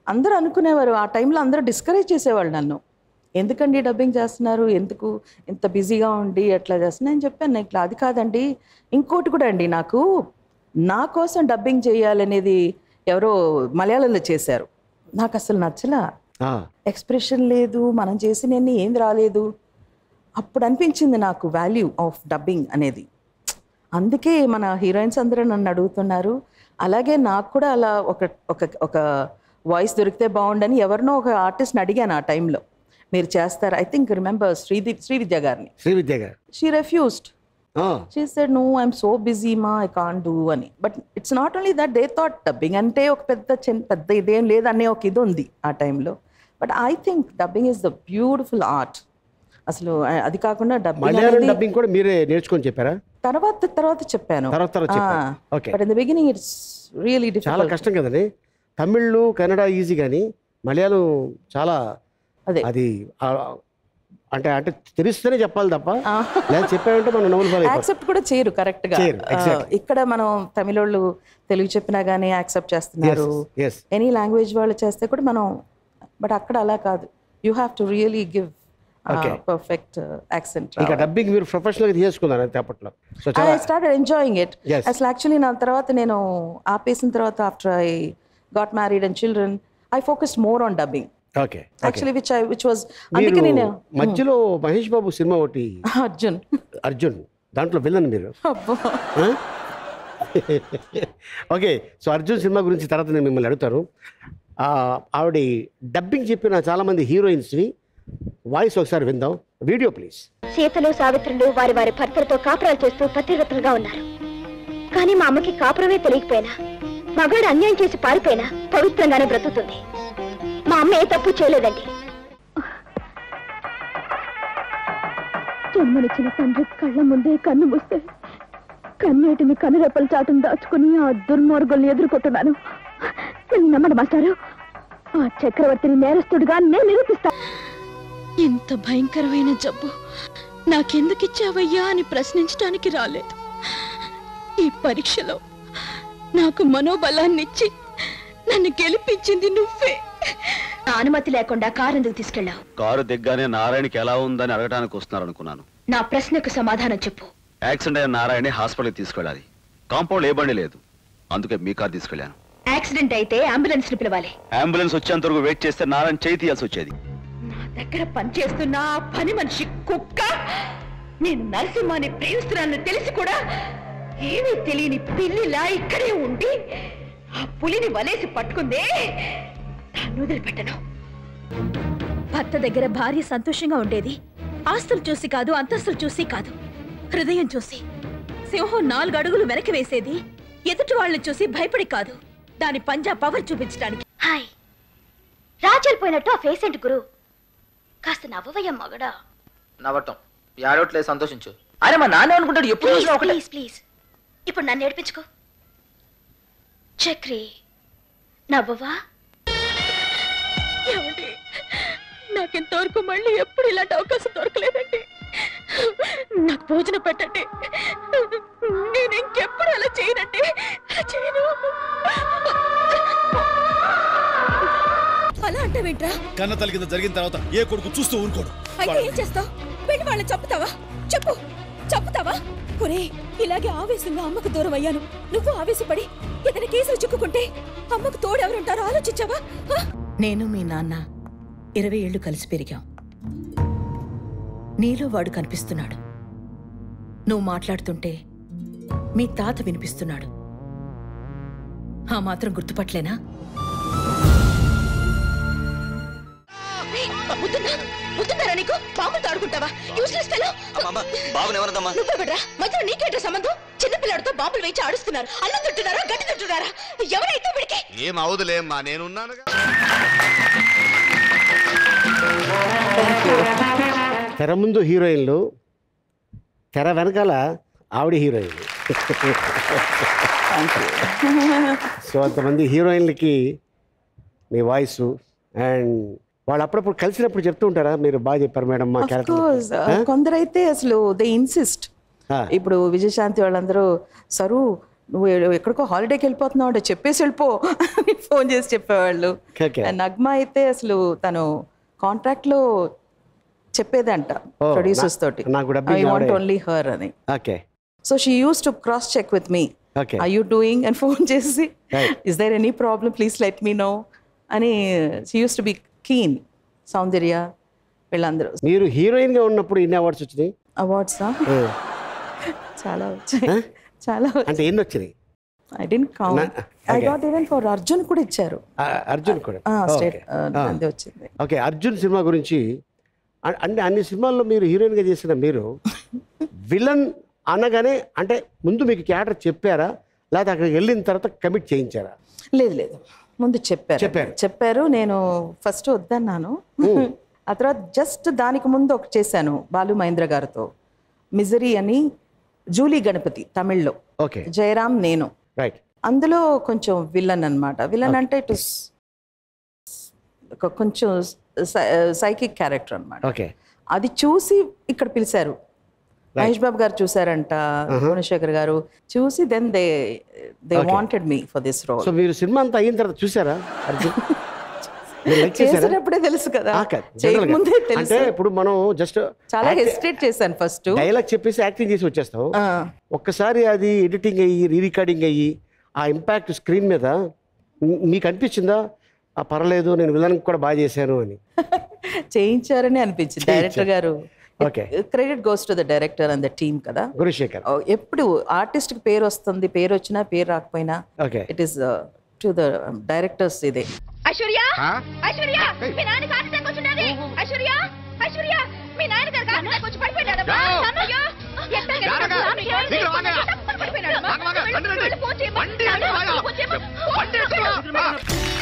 అందరూ అనుకునేవారు ఆ టైంలో అందరూ డిస్కరేజ్ చేసేవాళ్ళు నన్ను ఎందుకండి డబ్బింగ్ చేస్తున్నారు ఎందుకు ఇంత బిజీగా ఉండి ఎట్లా చేస్తున్నా నేను చెప్పాను ఇట్లా అది కాదండి ఇంకోటి కూడా అండి నాకు నా కోసం డబ్బింగ్ చేయాలనేది ఎవరో మలయాళంలో చేశారు నాకు అసలు నచ్చలా ఆ, ఎక్స్ప్రెషన్ లేదు మనం చేసిన ఏం రాలేదు అప్పుడు అనిపించింది నాకు వాల్యూ ఆఫ్ డబ్బింగ్ అనేది అందుకే మన హీరోయిన్స్ అందరూ నన్ను అడుగుతున్నారు అలాగే నాకు కూడా అలా ఒక ఒక ఒక వాయిస్ దొరికితే బాగుండని ఎవరినో ఒక ఆర్టిస్ట్ని అడిగాను ఆ టైంలో మీరు చేస్తారు ఐ థింక్ రిమెంబర్ శ్రీది శ్రీ విద్య గారిని Srividya garu she refused ఆ, she said no I'm so busy మా ఐ కాన్ డూ అని but it's not only that they thought dubbing అంటే ఒక పెద్ద చిన్న పెద్ద ఇదేం లేదనే ఒక ఇది ఉంది ఆ టైంలో but I think dubbing is the beautiful art అసలు ఆ- అది కాకుండా డబ్బింగ్ మలయాళం అనేది డబ్బింగ్ కూడా మీరే నేర్చుకొని చెప్పారా తర్వాత తర్వాత చెప్పాను తర్వాత తర్వాత చెప్పారు. Okay. But in the beginning it's really చాలా డిఫికల్ట్ కష్టం కదండి తమిళ్ కన్నడ ఈజీ కానీ మలయాళం చాలా అదే అది ఆ, అంటే అంటే తెలిస్తేనే చెప్పాలి తప్ప లేదా చెప్పామంటే మనం నవ్వులు పాలైపోతాం. యాక్సెప్ట్ కూడా చేయరు కరెక్ట్ గా చేయరు, exactly. ఆ, ఇక్కడ మనం తమిళోళ్ళు తెలుగు చెప్పినా గానీ యాక్సెప్ట్ చేస్తున్నారు Yes, yes. ఎనీ లాంగ్వేజ్ వాళ్ళు చేస్తే కూడా మనం బట్ అక్కడ అలా కాదు you have to really give Okay. Perfect accent ఇంకా డబ్బింగ్ మీరు ప్రొఫెషనల్ గా చేసుకున్నారు అంతే అప్పట్లో సో ఐ చాలా స్టార్టెడ్ ఎంజాయింగ్ ఇట్ Yes. అసలు యాక్చువల్లీ నా తర్వాత నేను ఆపేసిన తర్వాత after I got married and children I focus more on dubbing okay actually which I which was అందుకే మీరు నేను మధ్యలో మహేష్ బాబు సినిమా ఒకటి అర్జున్ అర్జున్ దాంట్లో విలన్ మీరు అబ్బా ఆ? ఓకే సో అర్జున్ సినిమా గురించి తర్వాత నేను మిమ్మల్ని అడుగుతాను ఆ, ఆవిడ డబ్బింగ్ చెప్పిన చాలామంది హీరోయిన్స్వి వాయిస్ ఒకసారి విందాం వీడియో ప్లీజ్ సీతలు సావిత్రులు వారి వారి భర్తలతో కాపురాలు చేస్తూ పతివ్రతలుగా ఉన్నారు కానీ మా అమ్మకి కాపురమే తెలియకపోయినా మగాడు అన్యాయం చేసి పారిపోయినా పవిత్రంగానే బ్రతుకుతుంది మా అమ్మ ఏ తప్పు చేయలేదండి జన్మనిచ్చిన తండ్రి కళ్ళ ముందే కన్ను మూస్తే కన్నీటిని కనురెప్పలు చాటును దాచుకుని ఆ దుర్మార్గుల్ని ఎదుర్కొంటున్నాను నేను నమ్మను మాస్టారు ఆ చక్రవర్తిని నేరస్తుడిగా నేను నిరూపిస్తా ఇంత భయంకరమైన జబ్బు నాకెందుకిచ్చావయ్యా అని ప్రశ్నించడానికి రాలేదు ఈ పరీక్షలో నాకు మనోబలాన్నిచ్చి నన్ను గెలిపించింది నువ్వే నా అనుమతి లేకుండా కారు ఎందుకు తీసుకెళ్ళావు కారు దిగ్గానే నారాయణకి ఎలా ఉందని అడగడానికి వస్తున్నారు అనుకున్నాను నా ప్రశ్నకు సమాధానం చెప్పు యాక్సిడెంట్ అయిన నారాయణని హాస్పిటల్కి తీసుకెళ్ళాలి కాంపౌండ్ ఏ బండి లేదు అందుకే మీ కారు తీసుకెళ్ళాను యాక్సిడెంట్ అయితే అంబులెన్స్ ని పిలవాలి అంబులెన్స్ వచ్చేంత వరకు వెయిట్ చేస్తే నారాయణ చేయి తీయాల్సి వచ్చేది నా దగ్గర పనిచేస్తున్న ఆ పని మనిషి కుక్క నేను నరసింహాన్ని ప్రేమిస్తున్నానని తెలిసి కూడా ఏమీ తెలియని పిల్లిలా ఇక్కడే ఉండి ఆ పులిని వలేసి పట్టుకుందే దాన్ని వదిలిపెట్టను భర్త దగ్గర భార్య సంతోషంగా ఉండేది ఆస్తులు చూసి కాదు అంతస్తులు చూసి కాదు హృదయం చూసి సింహం నాలుగు అడుగులు వెనక్కి వేసేది ఎదుటి వాళ్ళని చూసి భయపడి కాదు దాని పంజా పవర్ చూపించడానికి హాయ్ రాజెళ్ళిపోయినట్టు ఆ ఫేస్ ఏంటి గురు కాస్త నవ్వవయ్య మగడా నవ్వటం యాడోట్లే సంతోషించు ఆయన మా నాన్న అనుకుంటాడు ఎప్పుడు ప్లీజ్ చూసినా ఒకటే ప్లీజ్ ప్లీజ్ ఇప్పుడు నన్ను ఏడిపించుకో చక్రి నవ్వవా ఏమండి నాకింతవరకు మళ్ళీ ఎప్పుడు ఇలాంటి అవకాశం దొరకలేదండి నాకు భోజనం పెట్టండి నేను ఇంకెప్పుడు అలా చేయనండి అలా చేయను అలా అంటావేంట్రా కన్న తల్లి కింద జరిగిన తర్వాత ఏ కొడుకు చూస్తూ ఊరుకోడు అయితే ఏం చేస్తావు వెళ్ళి వాళ్ళని చంపుతావా చెప్పు చంపుతావా ఒరే ఇలాగే ఆవేశంగా అమ్మకు దూరం అయ్యాను నువ్వు ఆవేశపడి ఏదైనా కేసులు చిక్కుకుంటే అమ్మకు తోడెవరుంటారో ఆలోచించావా ఆ? నేను మీ నాన్న ఇరవై ఏళ్ళు కలిసి పెరిగాం నీలో వాడు కనిపిస్తున్నాడు నువ్వు మాట్లాడుతుంటే మీ తాత వినిపిస్తున్నాడు ఆ మాత్రం గుర్తుపట్లేనా వద్దున్నా? వద్దున్నారా నీకు బాంబులు తాడుకుంటావా యూస్లెస్ ఫెలో బాబుని ఎవరదమ్మా నువ్వే బిడ్రా మధ్యలో నీకేంట సంబంధం చిన్నపిల్లాడితో బాంబులు వేయించి ఆడుస్తున్నారు అన్నం తింటున్నారా గడ్డి తింటున్నారా ఎవరైతే వీడికి ఏం అవుదులేమ్మా నేనున్నాను తెర ముందు హీరోయిన్లు తెర వెనకాల ఆవిడ హీరోయిన్ సో అంతమంది హీరోయిన్లకి మీ వాయిస్ అండ్ వాళ్ళు అప్పుడప్పుడు కలిసినప్పుడు చెప్తూ ఉంటారా మీరు బాగా చెప్పారు మేడం మా కోర్స్ క్యారెక్టర్ కొందరైతే అసలు దే ఇన్సిస్ట్ ఆ. ఇప్పుడు విజయశాంతి వాళ్ళందరూ సరు నువ్వు ఎ- ఎక్కడికో హాలిడేకి వెళ్ళిపోతున్నావు అంటే చెప్పేసి వెళ్ళిపో అని ఫోన్ చేసి చెప్పేవాళ్ళు Okay. And నగ్మ అయితే అసలు తను కాంట్రాక్ట్లో చెప్పేదంట Oh, ప్రొడ్యూసర్స్ నా- తోటి నాకు dubbing ఐ వాంట్ ఆవిడే. ఓన్లీ హర్ అని okay so she use to cross check with me Okay. I you doing అని ఫోన్ చేసి Right. Is there any problem please let me know అని she use to be keen Soundarya వీళ్ళందరూ మీరు heroine గా ఉన్నప్పుడు ఎన్ని awards వచ్చినాయి అవార్డ్సా ఆ, చాలా వచ్చాయి చాలా అంటే ఎన్ని వచ్చినాయి ఐ డెంట్ కౌంట్ నా- I okay. Got even for Arjun కూడా ఇచ్చారు ఆ, అర్జున్ కూడా స్టేట్ ఓకే. ఆ. అందే వచ్చింది ఓకే అర్జున్ సినిమా గురించి అ- అంటే అన్ని సినిమాల్లో మీరు హీరోయిన్ గా చేసిన మీరు విలన్ అనగానే అంటే ముందు మీకు క్యారెక్టర్ చెప్పారా లేకపోతే అక్కడికి వెళ్ళిన తర్వాత కమిట్ చేయించారా లేదు లేదు ముందు చెప్పారు చెప్పారు. చెప్పారు నేను ఫస్ట్ వద్దన్నాను ఆ తర్వాత జస్ట్ దానికి ముందు ఒకటి చేశాను బాలు మహేంద్ర గారితో మిజరీ అని జూలీ గణపతి తమిళ్లో ఓకే జయరామ్ నేను రైట్ అందులో కొంచెం విలన్ అన్నమాట విలన్ అంటే ఇటు కొంచెం సైకిక్ క్యారెక్టర్ అన్నమాట ఓకే అది చూసి ఇక్కడ పిలిచారు మహేష్ బాబు గారు చూసారంట భువనేశ్వర్ గారు చూసి then they they Okay. Wanted me for this role so మీరు సినిమా అంతా అయిన తర్వాత చూసారా అర్జున్ మీరు like చేశారా? చేసినప్పుడే తెలుసు కదా ఆ, కాదు, general గా. చేయకముందే అంటే తెలుసు ఇప్పుడు మనం జస్ట్ చాలా హెసిటేట్ చేశాను ఫస్ట్ డైలాగ్ చెప్పేసి యాక్టింగ్ చేసి వచ్చేస్తాం ఒక్కసారి అది ఎడిటింగ్ అయ్యి రీ రికార్డింగ్ అయ్యి ఆ ఇంపాక్ట్ స్క్రీన్ మీద మీ- మీకు అనిపించిందా ఆ పర్లేదు నేను విలన్ కూడా బాగా చేశాను అని చేయించారని అనిపించింది డైరెక్టర్ గారు okay credit goes to the director and the team కదా గురుశేఖర్ ఓ, ఎప్పుడు ఆర్టిస్ట్ కి పేరు వస్తుంది పేరు వచ్చినా పేరు రాకపోయినా okay it is to the directors ఇదే ఐశ్వర్య ఐశ్వర్య మీ నాన్న హార్ట్ అటాక్ వచ్చినది ఐశ్వర్య ఐశ్వర్య మీ నాన్న గారు హార్ట్ అటాక్ వచ్చి పడిపోయాడు అయ్యో ఎట్టాగే నాన్న ఎవరు తప్పని పడిపోయాడు వెళ్ళి ఫోన్ చేయమ్మా. నాన్న, ఫోన్ చేయమ్మా. ఫోన్ చేయమ్మా.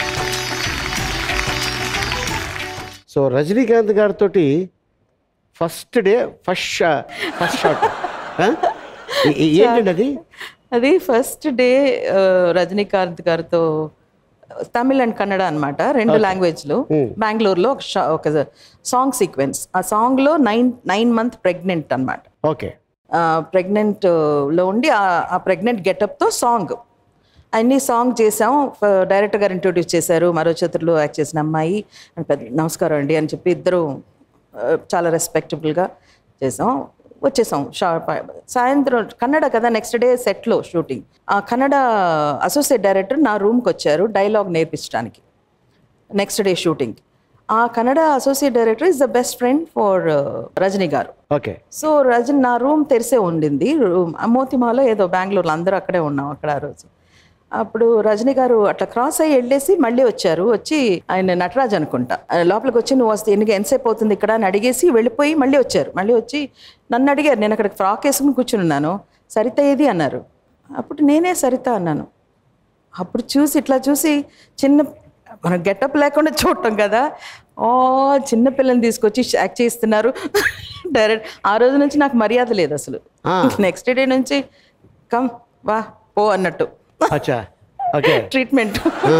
సో రజనీకాంత్ గారితో first day first first shot ఏంటండి అది అది ఫస్ట్ డే రజనీకాంత్ గారితో తమిళ్ అండ్ కన్నడ అన్నమాట రెండు Okay. లాంగ్వేజ్లు బెంగళూరులో ఒక షా- ఒక సాంగ్ సీక్వెన్స్ ఆ సాంగ్లో నైన్ నైన్ మంత్ ప్రెగ్నెంట్ అన్నమాట ఓకే ప్రెగ్నెంట్ లో ఉండి ఆ- ఆ ప్రెగ్నెంట్ గెటప్తో సాంగ్ అన్ని సాంగ్ చేసాం ఫ- డైరెక్టర్ గారు ఇంట్రొడ్యూస్ చేశారు మరో చేతుల్లో యాక్ట్ చేసిన అమ్మాయి అని పెద్ద నమస్కారం అండి అని చెప్పి ఇద్దరు ఆ, చాలా రెస్పెక్టబుల్గా చేసాం వచ్చేసాం షార్ప్ సాయంత్రం కన్నడ కదా నెక్స్ట్ డే సెట్లో షూటింగ్ ఆ కన్నడ అసోసియేట్ డైరెక్టర్ నా రూమ్కి వచ్చారు డైలాగ్ నేర్పించడానికి నెక్స్ట్ డే షూటింగ్ ఆ Kannada associate director is the best friend for Rajini garu okay so రజన్ నా రూమ్ తెరిసే ఉండింది రూమ్ మోతిమాలో ఏదో బెంగళూరులో అందరూ అక్కడే ఉన్నాం అక్కడ ఆ రోజు అప్పుడు రజనీ గారు అట్లా క్రాస్ అయ్యి వెళ్ళేసి మళ్ళీ వచ్చారు వచ్చి ఆయన నటరాజ్ అనుకుంటా ఆయన లోపలికి వచ్చి నువ్వు వస్తే ఎన్ని ఎంతసేపు అవుతుంది ఇక్కడ అని అడిగేసి వెళ్ళిపోయి మళ్ళీ వచ్చారు మళ్ళీ వచ్చి నన్ను అడిగారు నేను అక్కడ ఫ్రాక్ వేసుకుని కూర్చుని ఉన్నాను సరిత ఏది అన్నారు అప్పుడు నేనే సరిత అన్నాను అప్పుడు చూసి ఇట్లా చూసి చిన్న మనం గెటప్ లేకుండా చూడటం కదా ఓ చిన్న పిల్లని తీసుకొచ్చి యాక్ట్ చేస్తున్నారు డైరెక్ట్ ఆ రోజు నుంచి నాకు మర్యాద లేదు అసలు నెక్స్ట్ డే నుంచి కమ్ వా పో అన్నట్టు అచ్చా ఓకే ట్రీట్మెంట్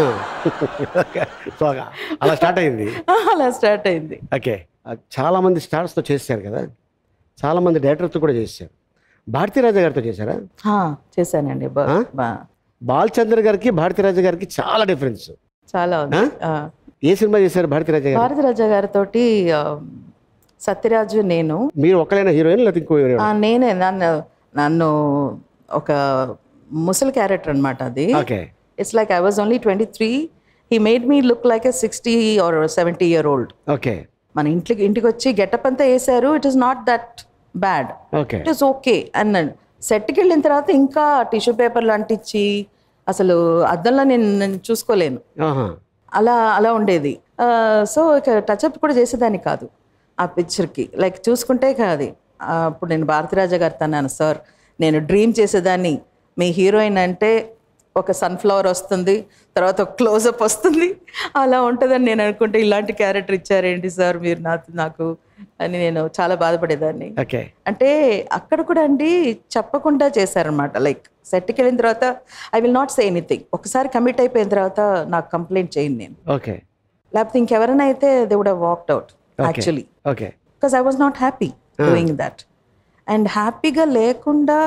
సో అలా స్టార్ట్ అయింది అలా స్టార్ట్ అయింది ఓకే చాలా మంది స్టార్స్తో చేశారు కదా చాలా మంది డైరెక్టర్తో కూడా చేశారు భారతీరాజా గారితో చేశారా ఆ, చేశానండి బా- ఆ? బా- బాలచంద్ర గారికి భారతీరాజా గారికి చాలా డిఫరెన్స్ చాలా ఉంది ఆ. ఏ సినిమా చేశారు భారతీరాజా గారు భారతరాజా గారితో సత్యరాజు నేను మీరు ఒకరైనా హీరోయిన్ లేకపోతే ఇంకో హీరోయిన్ ఆ, నేనే నన్ను నన్ను ఒక ముసలి క్యారెక్టర్ అనమాట అది okay it's like I was only twenty three he made me look like a sixty or seventy year old okay మన ఇంటికి ఇంటికి వచ్చి గెటప్ అంతా వేసారు it is not that bad okay it is okay అన్నాడు సెట్కి వెళ్ళిన తర్వాత ఇంకా టిష్యూ పేపర్లు అంటించి అసలు అద్దంలో నేను నేను చూసుకోలేను ఆహా అలా అలా ఉండేది సో ఇక టచ్అప్ కూడా చేసేదాన్ని కాదు ఆ పిక్చర్కి లైక్ చూసుకుంటే కాదు ఆ, అప్పుడు నేను భారతిరాజా గారితో అన్నాను సార్ నేను డ్రీమ్ చేసేదాన్ని మీ హీరోయిన్ అంటే ఒక సన్ఫ్లవర్ వస్తుంది తర్వాత ఒక క్లోజప్ వస్తుంది అలా ఉంటుందని నేను అనుకుంటే ఇలాంటి క్యారెక్టర్ ఇచ్చారేంటి సార్ మీరు నాకు నాకు అని నేను చాలా బాధపడేదాన్ని ఓకే అంటే అక్కడ కూడా అండి చెప్పకుండా చేశారనమాట లైక్ సెట్కి వెళ్ళిన తర్వాత I will not say anything ఒకసారి కమిట్ అయిపోయిన తర్వాత నాకు కంప్లైంట్ చేయండి నేను ఓకే లేకపోతే ఇంకెవరైనా అయితే they would walked out actually okay because I was not happy doing that and హ్యాపీగా లేకుండా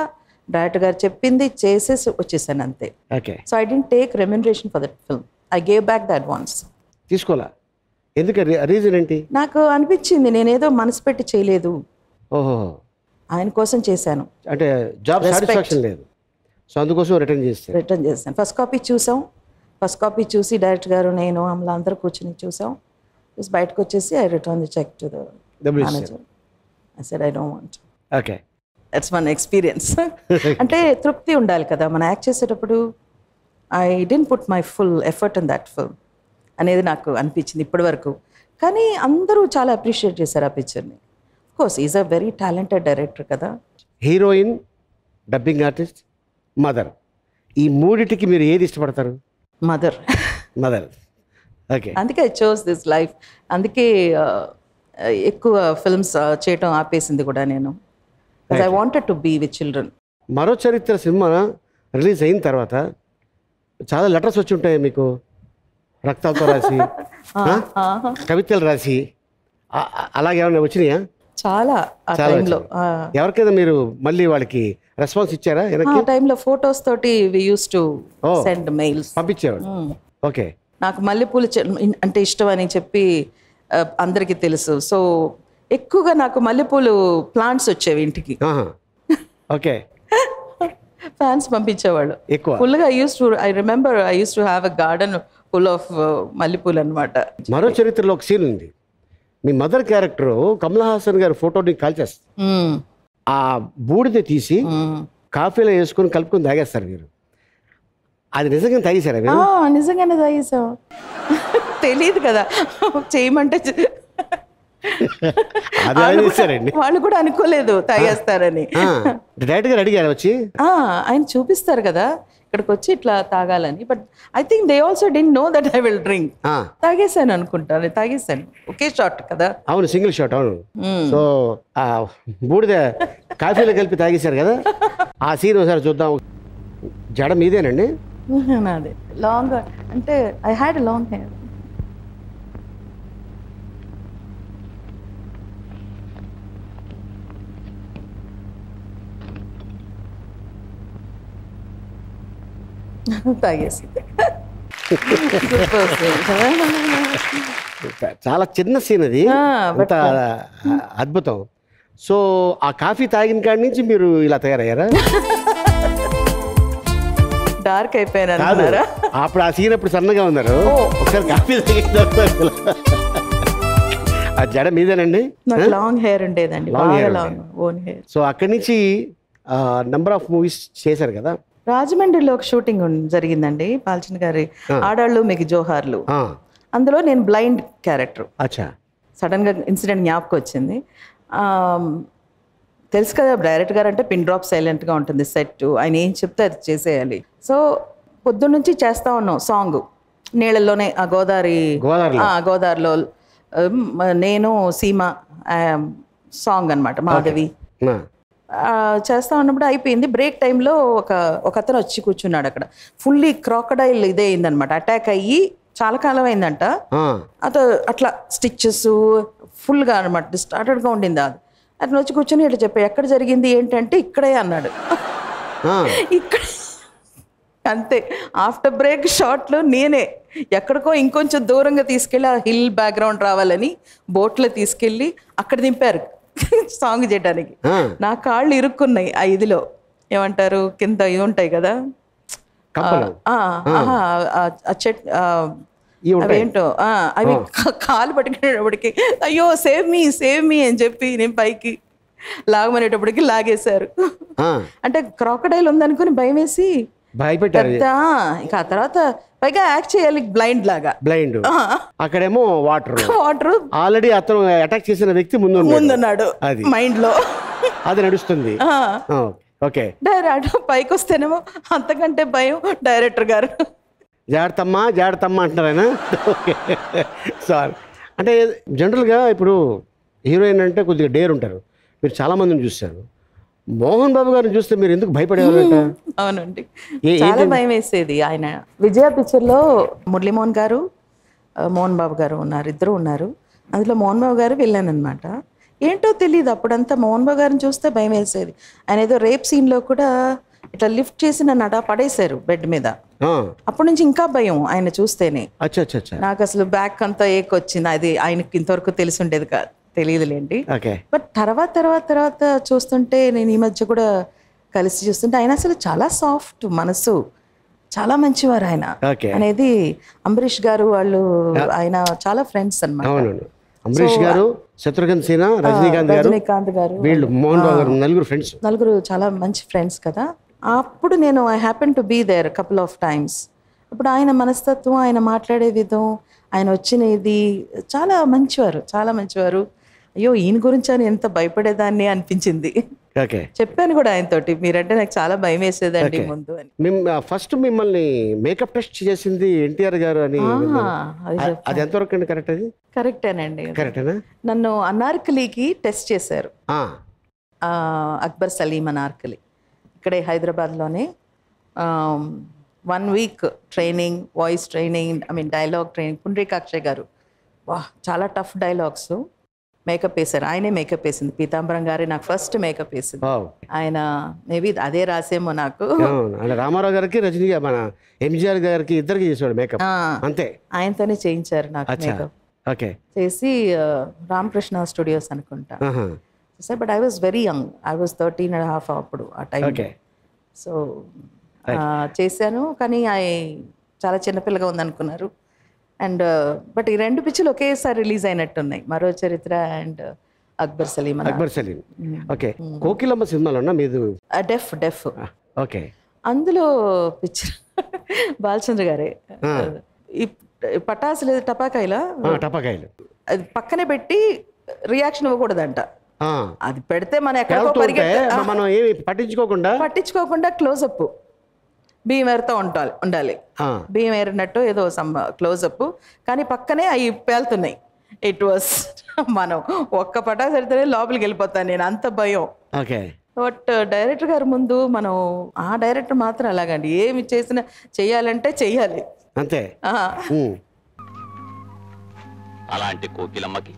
డైరెక్టర్ గారు చెప్పింది చేసేసి వచ్చేసాను అంతే okay so I didn't take remuneration for that film I gave back the advance తీసుకోవాలా ఎందుకు రీజన్ ఏంటి నాకు అనిపించింది నేనేదో మనసు పెట్టి చేయలేదు ఓహో ఆయన కోసం చేశాను అంటే జాబ్ Respect. సాటిస్ఫాక్షన్ లేదు సో అందుకోసం రిటర్న్ చేస్తారు రిటర్న్ చేశాను ఫస్ట్ కాపీ చూసాం ఫస్ట్ కాపీ చూసి డైరెక్టర్ గారు నేను అమలా అందరూ కూర్చొని చూసాం చూసి బయటకు వచ్చేసి I return the cheque to the Double ఇచ్చారు. Manager I said I don't want okay that's one experience అంటే తృప్తి ఉండాలి కదా మనం యాక్ట్ చేసేటప్పుడు I didn't put my full effort in that film అనేది నాకు అనిపించింది ఇప్పటి వరకు కానీ అందరూ చాలా అప్రిషియేట్ చేశారు ఆ పిక్చర్ని course is a very talented director కదా హీరోయిన్ డబ్బింగ్ ఆర్టిస్ట్ మదర్ ఈ మూడిటికి మీరు ఏది ఇష్టపడతారు మదర్ మదర్ ఓకే అందుకే ఐ చోస్ దిస్ లైఫ్ అందుకే ఆ, ఎక్కువ ఫిల్మ్స్ చేయటం ఆపేసింది కూడా నేను I wanted to be with children Maro Charitra cinema release అయిన తర్వాత చాలా లెటర్స్ వచ్చి ఉంటాయి మీకు రక్తాలతో రాసి ఆ? కవితలు రాసి ఆ- ఆ- అలాగే ఏమైనా వచ్చినాయా చాలా ఆ చాలా టైంలో వచ్చినాయి. ఎవరికైనా మీరు మళ్ళీ వాళ్ళకి రెస్పాన్స్ ఇచ్చారా ఆ వెనక్కి టైంలో ఫొటోస్ తోటి we use to Oh. Send mails పంపించేవాడు ఓకే నాకు మల్లెపూలు చె- ఇన్- అంటే ఇష్టం అని చెప్పి ఆ, అందరికీ తెలుసు సో ఎక్కువగా నాకు మల్లెపూలు ప్లాంట్స్ వచ్చేవి ఇంటికి ఓకే ఫ్యాన్స్ పంపించేవాళ్ళు ఎక్కువ ఫుల్గా I use to I remember I use to have a garden full of మల్లెపూలు అనమాట మరో చరిత్రలో ఒక సీన్ ఉంది మీ మదర్ క్యారెక్టర్ కమల్ హాసన్ గారి ఫోటోని కాల్చేస్తారు ఆ బూడిద తీసి కాఫీలో వేసుకొని కలుపుకొని తాగేస్తారు మీరు అది నిజంగా తాగేశారా మీరు నిజంగానే తాగేసాం తెలియదు కదా చేయమంటే చే- అది ఆయన చేశారండి వాళ్ళు కూడా అనుకోలేదు తాగేస్తారని డైరెక్ట్ గారు అడిగారు వచ్చి ఆ, ఆయన చూపిస్తారు కదా ఇక్కడికి వచ్చి ఇట్లా తాగాలని but I think they also didn't know that I will drink ఆ, తాగేసాను అనుకుంటాను తాగేసాను ఒకే షాట్ కదా అవును సింగిల్ షాట్ అవును మ్మ్. సో ఆ బూడిద కాఫీలో కలిపి తాగేశారు కదా ఆ సీన్ ఒకసారి చూద్దాం జడ మీదేనండి నాదే లాంగ్ అంటే ఐ హ్యాడ్ లాంగ్ హెయిర్ తాగేసి చాలా చిన్న సీన్ అది ఆ, అంత అద్భుతం సో ఆ కాఫీ తాగిన కాడి నుంచి మీరు ఇలా తయారయ్యారా డార్క్ అయిపోయాను కాదు అనుకున్నారా అప్పుడు ఆ సీన్ అప్పుడు సన్నగా ఉన్నారు ఒకసారి కాఫీ తాగిన ఆ జడ మీదేనండి నాకు లాంగ్ హెయిర్ ఉండేదండి Long బాగా hair long own hair so అక్కడి నుంచి నెంబర్ ఆఫ్ మూవీస్ చేశారు కదా రాజమండ్రిలో ఒక షూటింగ్ ఉన్- జరిగిందండి పాల్చిన గారి ఆడాళ్ళు మీకు జోహార్లు ఆ, అందులో నేను బ్లైండ్ క్యారెక్టర్ అచ్చా సడన్గా ఇన్సిడెంట్ జ్ఞాపకం వచ్చింది ఆమ్, తెలుసు కదా డైరెక్టర్ గారు అంటే పిన్ డ్రాప్ సైలెంట్గా ఉంటుంది సెట్ ఆయన ఏం చెప్తే అది చేసేయాలి సో పొద్దున్న నుంచి చేస్తా ఉన్నాం సాంగ్ నీళ్ళల్లోనే ఆ గోదావరి గోదావరిలో. ఆ, గోదావరిలో ఉమ్, నేను సీమ సాంగ్ అన్నమాట మాధవి ఆ, ఆ, చేస్తా ఉన్నప్పుడు అయిపోయింది బ్రేక్ టైంలో ఒక ఒక అతను వచ్చి కూర్చున్నాడు అక్కడ ఫుల్లీ క్రాకడైల్ ఇదే అయిందనమాట అటాక్ అయ్యి చాలా కాలం అయిందంట ఆ, అత అట్లా స్టిచ్చెస్ ఫుల్గా అనమాట స్టార్టెడ్గా ఉండింది అది అతను వచ్చి కూర్చొని ఇట్లా చెప్పా ఎక్కడ జరిగింది ఏంటంటే ఇక్కడే అన్నాడు ఆ, ఇక్కడ అంతే ఆఫ్టర్ బ్రేక్ షాట్లో నేనే ఎక్కడికో ఇంకొంచెం దూరంగా తీసుకెళ్ళి ఆ హిల్ బ్యాక్గ్రౌండ్ రావాలని బోట్లో తీసుకెళ్ళి అక్కడ దింపారు సాంగ్ చేయడానికి ఆ. నా కాళ్ళు ఇరుక్కున్నాయి ఆ ఇదిలో ఏమంటారు కింద ఇవి ఉంటాయి కదా కప్పలు ఆ, ఆహా, ఆ- ఆ చెట్ ఆ, ఇవి ఉంటాయి. అవేంటో ఆ, అవి కా- కాలు పట్టుకునేటప్పటికి అయ్యో సేవ్ మీ సేవ్ మీ అని చెప్పి నేను పైకి లాగమనేటప్పటికి లాగేశారు ఆ, అంటే క్రాకడైల్ ఉందనుకుని భయం వేసి భయపెట్టారు పెద్ద ఇంకా ఆ తర్వాత పైగా యాక్ట్ చేయాలి బ్లైండ్ లాగా బ్లైండ్ అక్కడేమో వాటర్ వాటర్ ఆల్రెడీ అతను అటాక్ చేసిన వ్యక్తి ముందు ఉన్నాడు. ముందున్నాడు అది మైండ్ లో అది నడుస్తుంది ఆ. ఆ, ఓకే డైరెక్ట్ పైకి వస్తేనేమో అంతకంటే భయం డైరెక్టర్ గారు జాగ్రత్తమ్మా జాగ్రత్తమ్మా అంటున్నారు ఆయన ఓకే సారీ అంటే జనరల్గా ఇప్పుడు హీరోయిన్ అంటే కొద్దిగా డేర్ ఉంటారు మీరు చాలా మందిని చూస్తారు మోహన్ బాబు గారిని చూస్తే మీరు ఎందుకు భయపడేవాళ్ళంట అవునండి ఏ- చాలా ఏంటండి? భయం వేసేది ఆయన విజయ పిక్చర్ లో మురళీమోహన్ గారు ఆ, మోహన్ బాబు గారు ఉన్నారు ఇద్దరు ఉన్నారు అందులో మోహన్ బాబు గారు వెళ్ళాను అనమాట ఏంటో తెలియదు అప్పుడంతా మోహన్ బాబు గారిని చూస్తే భయం వేసేది ఆయన ఏదో రేప్ సీన్లో కూడా ఇట్లా లిఫ్ట్ చేసి నన్ను అడా పడేశారు బెడ్ మీద ఆ, అప్పటి నుంచి ఇంకా భయం ఆయన చూస్తేనే అచ్చా అచ్చా అచ్చా నాకు అసలు బ్యాక్ అంతా ఏకొచ్చింది అది ఆయనకి ఇంతవరకు తెలిసి ఉండేది కాదు తెలియదులేండి ఓకే బట్ తర్వాత తర్వాత తర్వాత చూస్తుంటే నేను ఈ మధ్య కూడా కలిసి చూస్తుంటే ఆయన అసలు చాలా సాఫ్ట్ మనసు చాలా మంచివారు ఆయన Okay. అనేది అంబరీష్ గారు వాళ్ళు ఆయన చాలా ఫ్రెండ్స్ అన్నమాట అవునవును అంబరీష్ So, గారు శత్రుఘ్న సిన్హా రజనీకాంత్ గారు రజనీకాంత్ గారు వీళ్ళు మోహన్ బాబు గారు నలుగురు ఫ్రెండ్స్ నలుగురు చాలా మంచి ఫ్రెండ్స్ కదా అప్పుడు నేను I happen to be there couple of times అప్పుడు ఆయన మనస్తత్వం ఆయన మాట్లాడే విధం ఆయన వచ్చిన ఇది చాలా మంచివారు చాలా మంచివారు అయ్యో ఈయన గురించి అని ఎంత భయపడేదాన్ని అనిపించింది ఓకే చెప్పాను కూడా ఆయనతోటి మీరంటే నాకు చాలా భయం వేసేదండి Okay. ముందు అని మిమ్ ఫస్ట్ మిమ్మల్ని మేకప్ టెస్ట్ చేసింది ఎన్టీఆర్ గారు అని ఆ, విన్నాను. అది అ- అది ఎంతవరకు అండి కరెక్ట్ అది కరెక్టేనండి కరెక్టేనా నన్ను అనార్కలికి టెస్ట్ చేశారు ఆ, ఆ, అక్బర్ సలీం అనార్కలి ఇక్కడే హైదరాబాద్లోనే one week training voice training I mean dialogue training Pundarikakshayya garu వా చాలా టఫ్ డైలాగ్స్ మేకప్ వేశారు ఆయనే మేకప్ వేసింది పీతాంబరం గారే నాకు ఫస్ట్ మేకప్ వేసింది వావ్. ఆయన మేబీ అదే రాసేమో నాకు అవును. ఆయన రామారావు గారికి రజనీ గా- మన ఎంజిఆర్ గారికి ఇద్దరికి చేసాడు మేకప్ ఆ, అంతే ఆయనతోనే చేయించారు నాకు అచ్చా మేకప్ ఓకే చేసి ఆ, రామకృష్ణ స్టూడియోస్ అనుకుంటా ఆహా. Sir but I was very young I was thirteen and half అప్పుడు ఆ టైం ఓకే సో చేశాను కానీ ఐ చాలా చిన్నపిల్లగా ఉందనుకున్నారు అండ్ బట్ ఈ రెండు పిక్చర్లు ఒకేసారి రిలీజ్ అయినట్టున్నాయి మరో చరిత్ర అండ్ అక్బర్ సలీం అక్బర్ సలీం ఓకే కోకిలమ్మ సినిమాలో ఉన్నా మీది డెఫ్ డెఫ్ ఓకే అందులో పిక్చర్ బాలచంద్ర గారే ఆ. ఈ పటాసు లేదు టపాకాయల ఆ, టపాకాయలు అది పక్కనే పెట్టి రియాక్షన్ ఇవ్వకూడదంట ఆ. అది పెడితే మనం ఎక్కడికో వెళ్తుంటే పరిగెత్త మనం ఏమి పట్టించుకోకుండా పట్టించుకోకుండా క్లోజప్ బియ్యం ఏరుతో ఉండాలి ఉండాలి ఆ, బియ్యం ఏరినట్టు ఏదో సమ్ క్లోజప్ కానీ పక్కనే అవి పేలుతున్నాయి ఇట్ వాస్ మనం ఒక్క పటాసు పెడితేనే లోపలికి వెళ్ళిపోతాను నేను అంత భయం ఓకే బట్ డైరెక్టర్ గారి ముందు మనం ఆ డైరెక్టర్ మాత్రం అలాగండి ఏమి చేసినా చెయ్యాలంటే చెయ్యాలి అంతే ఆ. ఉమ్. అలాంటి కోకిలమ్మకి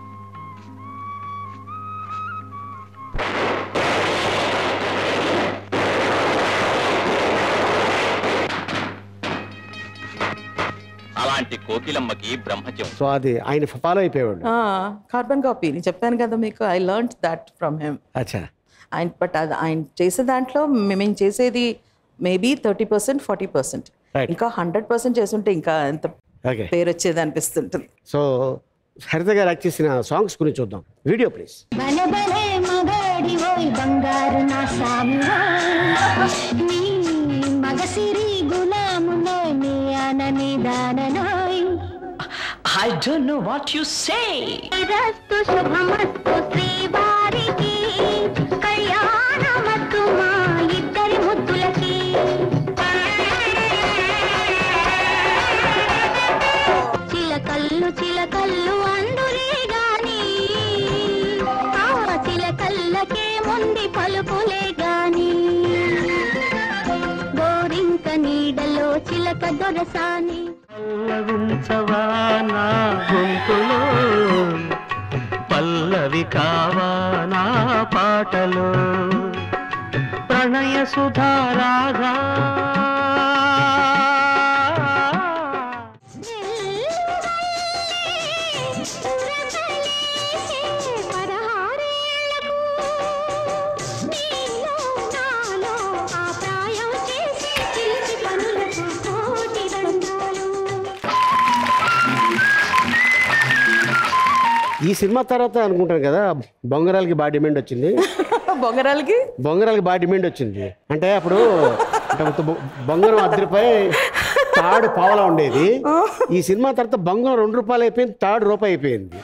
అలాంటి కోకిలమ్మకి బ్రహ్మత్యం సో అది ఆయన ఫాలో అయిపోయేవాడు ఆ, కార్బన్ కాపీ నేను చెప్పాను కదా మీకు I learn that from him అచ్చా ఆయన బట్ అది ఆయన చేసే దాంట్లో మే- మేము చేసేది maybe thirty percent forty percent Right. ఇంకా హండ్రెడ్ పర్సెంట్ చేస్తుంటే ఇంకా ఎంత ఓకే పేరు వచ్చేది అనిపిస్తుంటుంది సో హరిత గారు యాక్ట్ చేసిన సాంగ్స్ గురించి చూద్దాం వీడియో ప్లీజ్ భలే భలే మగాడి ఓయ్ బంగారు నా సామి నీ మగసిరి గులాములో నీ అనని దాననోయ్ I don't know what you say. రస్తు శుభమస్తు శ్రీవారికి కళ్యాణమస్తు మా ఇద్దరి ముద్దులకి చిలకల్లు చిలకల్లు అందులే గాని ఆ చిలకల్లకే ముంది పలుకులే గాని గోరింక నీడలో చిలక దొరసాని పల్లవించవా నా గొంతులో పల్లవి కావా నా పాటలో ప్రణయ సుధారాగా ఈ సినిమా తర్వాత అనుకుంటాను కదా బొంగరాలకి బాగా డిమాండ్ వచ్చింది బొంగరాలకి బొంగరాలకి బాగా డిమాండ్ వచ్చింది అంటే అప్పుడు అంటే బొ- బొంగరం అర్ధ రూపాయి తాడు పావలా ఉండేది ఈ సినిమా తర్వాత బొంగరం రెండు రూపాయలు అయిపోయింది తాడు రూపాయి అయిపోయింది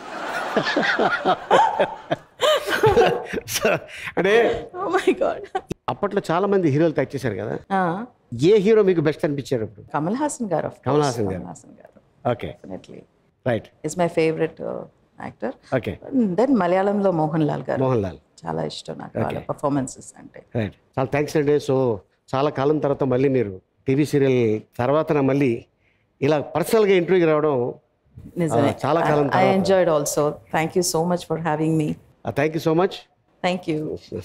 సో, అంటే మై గాడ్ అప్పట్లో చాలా మంది హీరోలు టచ్ చేశారు కదా ఏ హీరో మీకు బెస్ట్ అనిపించారు ఇప్పుడు కమల్ హాసన్ గారు of కమల్ course. హాసన్ గారు. Kamal Haasan garu okay definitely right is my favourite actor okay then మలయాళంలో మోహన్ లాల్ గారు మోహన్ లాల్ చాలా ఇష్టం నాకు వాళ్ళ Okay. పర్ఫార్మెన్సెస్ అంటే రైట్ చాలా థ్యాంక్స్ అండి సో చాలా కాలం తర్వాత మళ్ళీ మీరు టీవీ సీరియల్ తర్వాత మళ్ళీ ఇలా పర్సనల్గా ఇంటర్వ్యూకి రావడం నిజమే ఆ, చాలా కాలం ఐ తర్వాత enjoyed also thank you so much for having me thank you so much thank you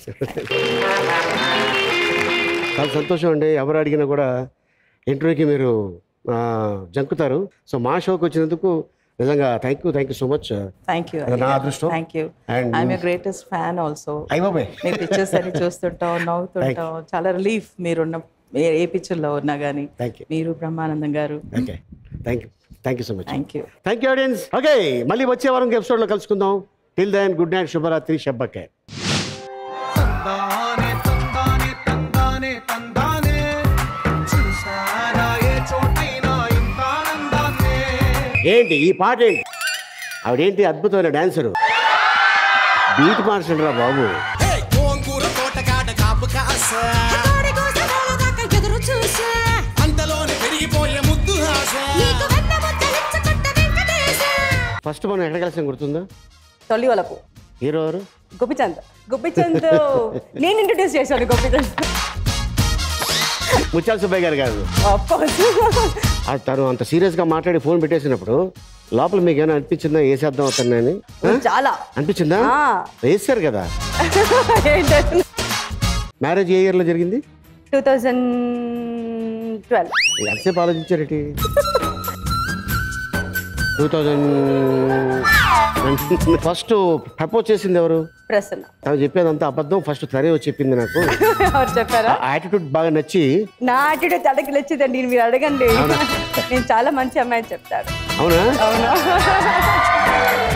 చాలా సంతోషం అండి ఎవరు అడిగినా కూడా ఇంటర్వ్యూకి మీరు ఆ, జంకుతారు సో మా షోకి వచ్చినందుకు నిజంగా thank you thank you so much thank you అది నా అదృష్టం. Thank you And- I'm you greatest fan also అయ్య బాబాయ్. మీ పిక్చర్స్ అని చూస్తుంటాం నవ్వుతుంటాం చాలా రిలీఫ్ మీరున్న ఏ- ఏ పిక్చర్లో ఉన్నా కానీ థ్యాంక్ యూ మీరు బ్రహ్మానందం గారు okay thank you thank you so much thank you thank you audience okay మళ్ళీ వచ్చే వారం ఎపిసోడ్లో కలుసుకుందాం టిల్ దెన్ గుడ్ నైట్ శుభరాత్రి షబ్బకే తందానే తందానే తందానే తందానే చూసారా ఏ చోటైనా ఇంత ఆనందాన్నే ఏంటి ఈ పాట ఏంటి ఆవిడేంటి అద్భుతమైన డాన్సరు బీట్ మార్చండి రా బాబు గోంగూర తోటకాట కాపు కాస ఎదురు చూసా అంతలోనే పెరిగిపోయే ముద్దు ఆశ నీకు వెన్న ముద్దలించుకుంట వెంకటేశ ఫస్ట్ మనం ఎక్కడ కలిసాం గుర్తుందా తొలి వలపు హీరో ఎవరు గోపిచంద్ గోపిచంద్ నేను ఇంట్రడ్యూస్ చేశాను గోపిచంద్ ముత్యాల సుబ్బయ్య గారు కాదు ఆఫ్ కోర్స్ ఆ తను అంత సీరియస్గా మాట్లాడి ఫోన్ పెట్టేసినప్పుడు లోపల మీకు ఏమైనా అనిపించిందా వేసేద్దాం అతన్ని చాలా అనిపించిందా ఆ. వేసారు కదా మ్యారేజ్ ఏ ఇయర్లో జరిగింది టూ థౌజండ్ ట్వెల్వ్ ఎంతసేపు ఆలోచించారటి టూ థౌజండ్ ఫస్ట్ ప్రపోజ్ చేసింది ఎవరు ప్రసన్న తను చెప్పేదంతా అబద్ధం ఫస్ట్ తనే వచ్చి చెప్పింది నాకు ఎవరు చెప్పారా యాటిట్యూడ్ బాగా నచ్చి నా అటుడే తడకి నచ్చిందండి మీరు అడగండి అవునా? నేను చాలా మంచి అమ్మాయి చెప్తాడు అవునా అవునా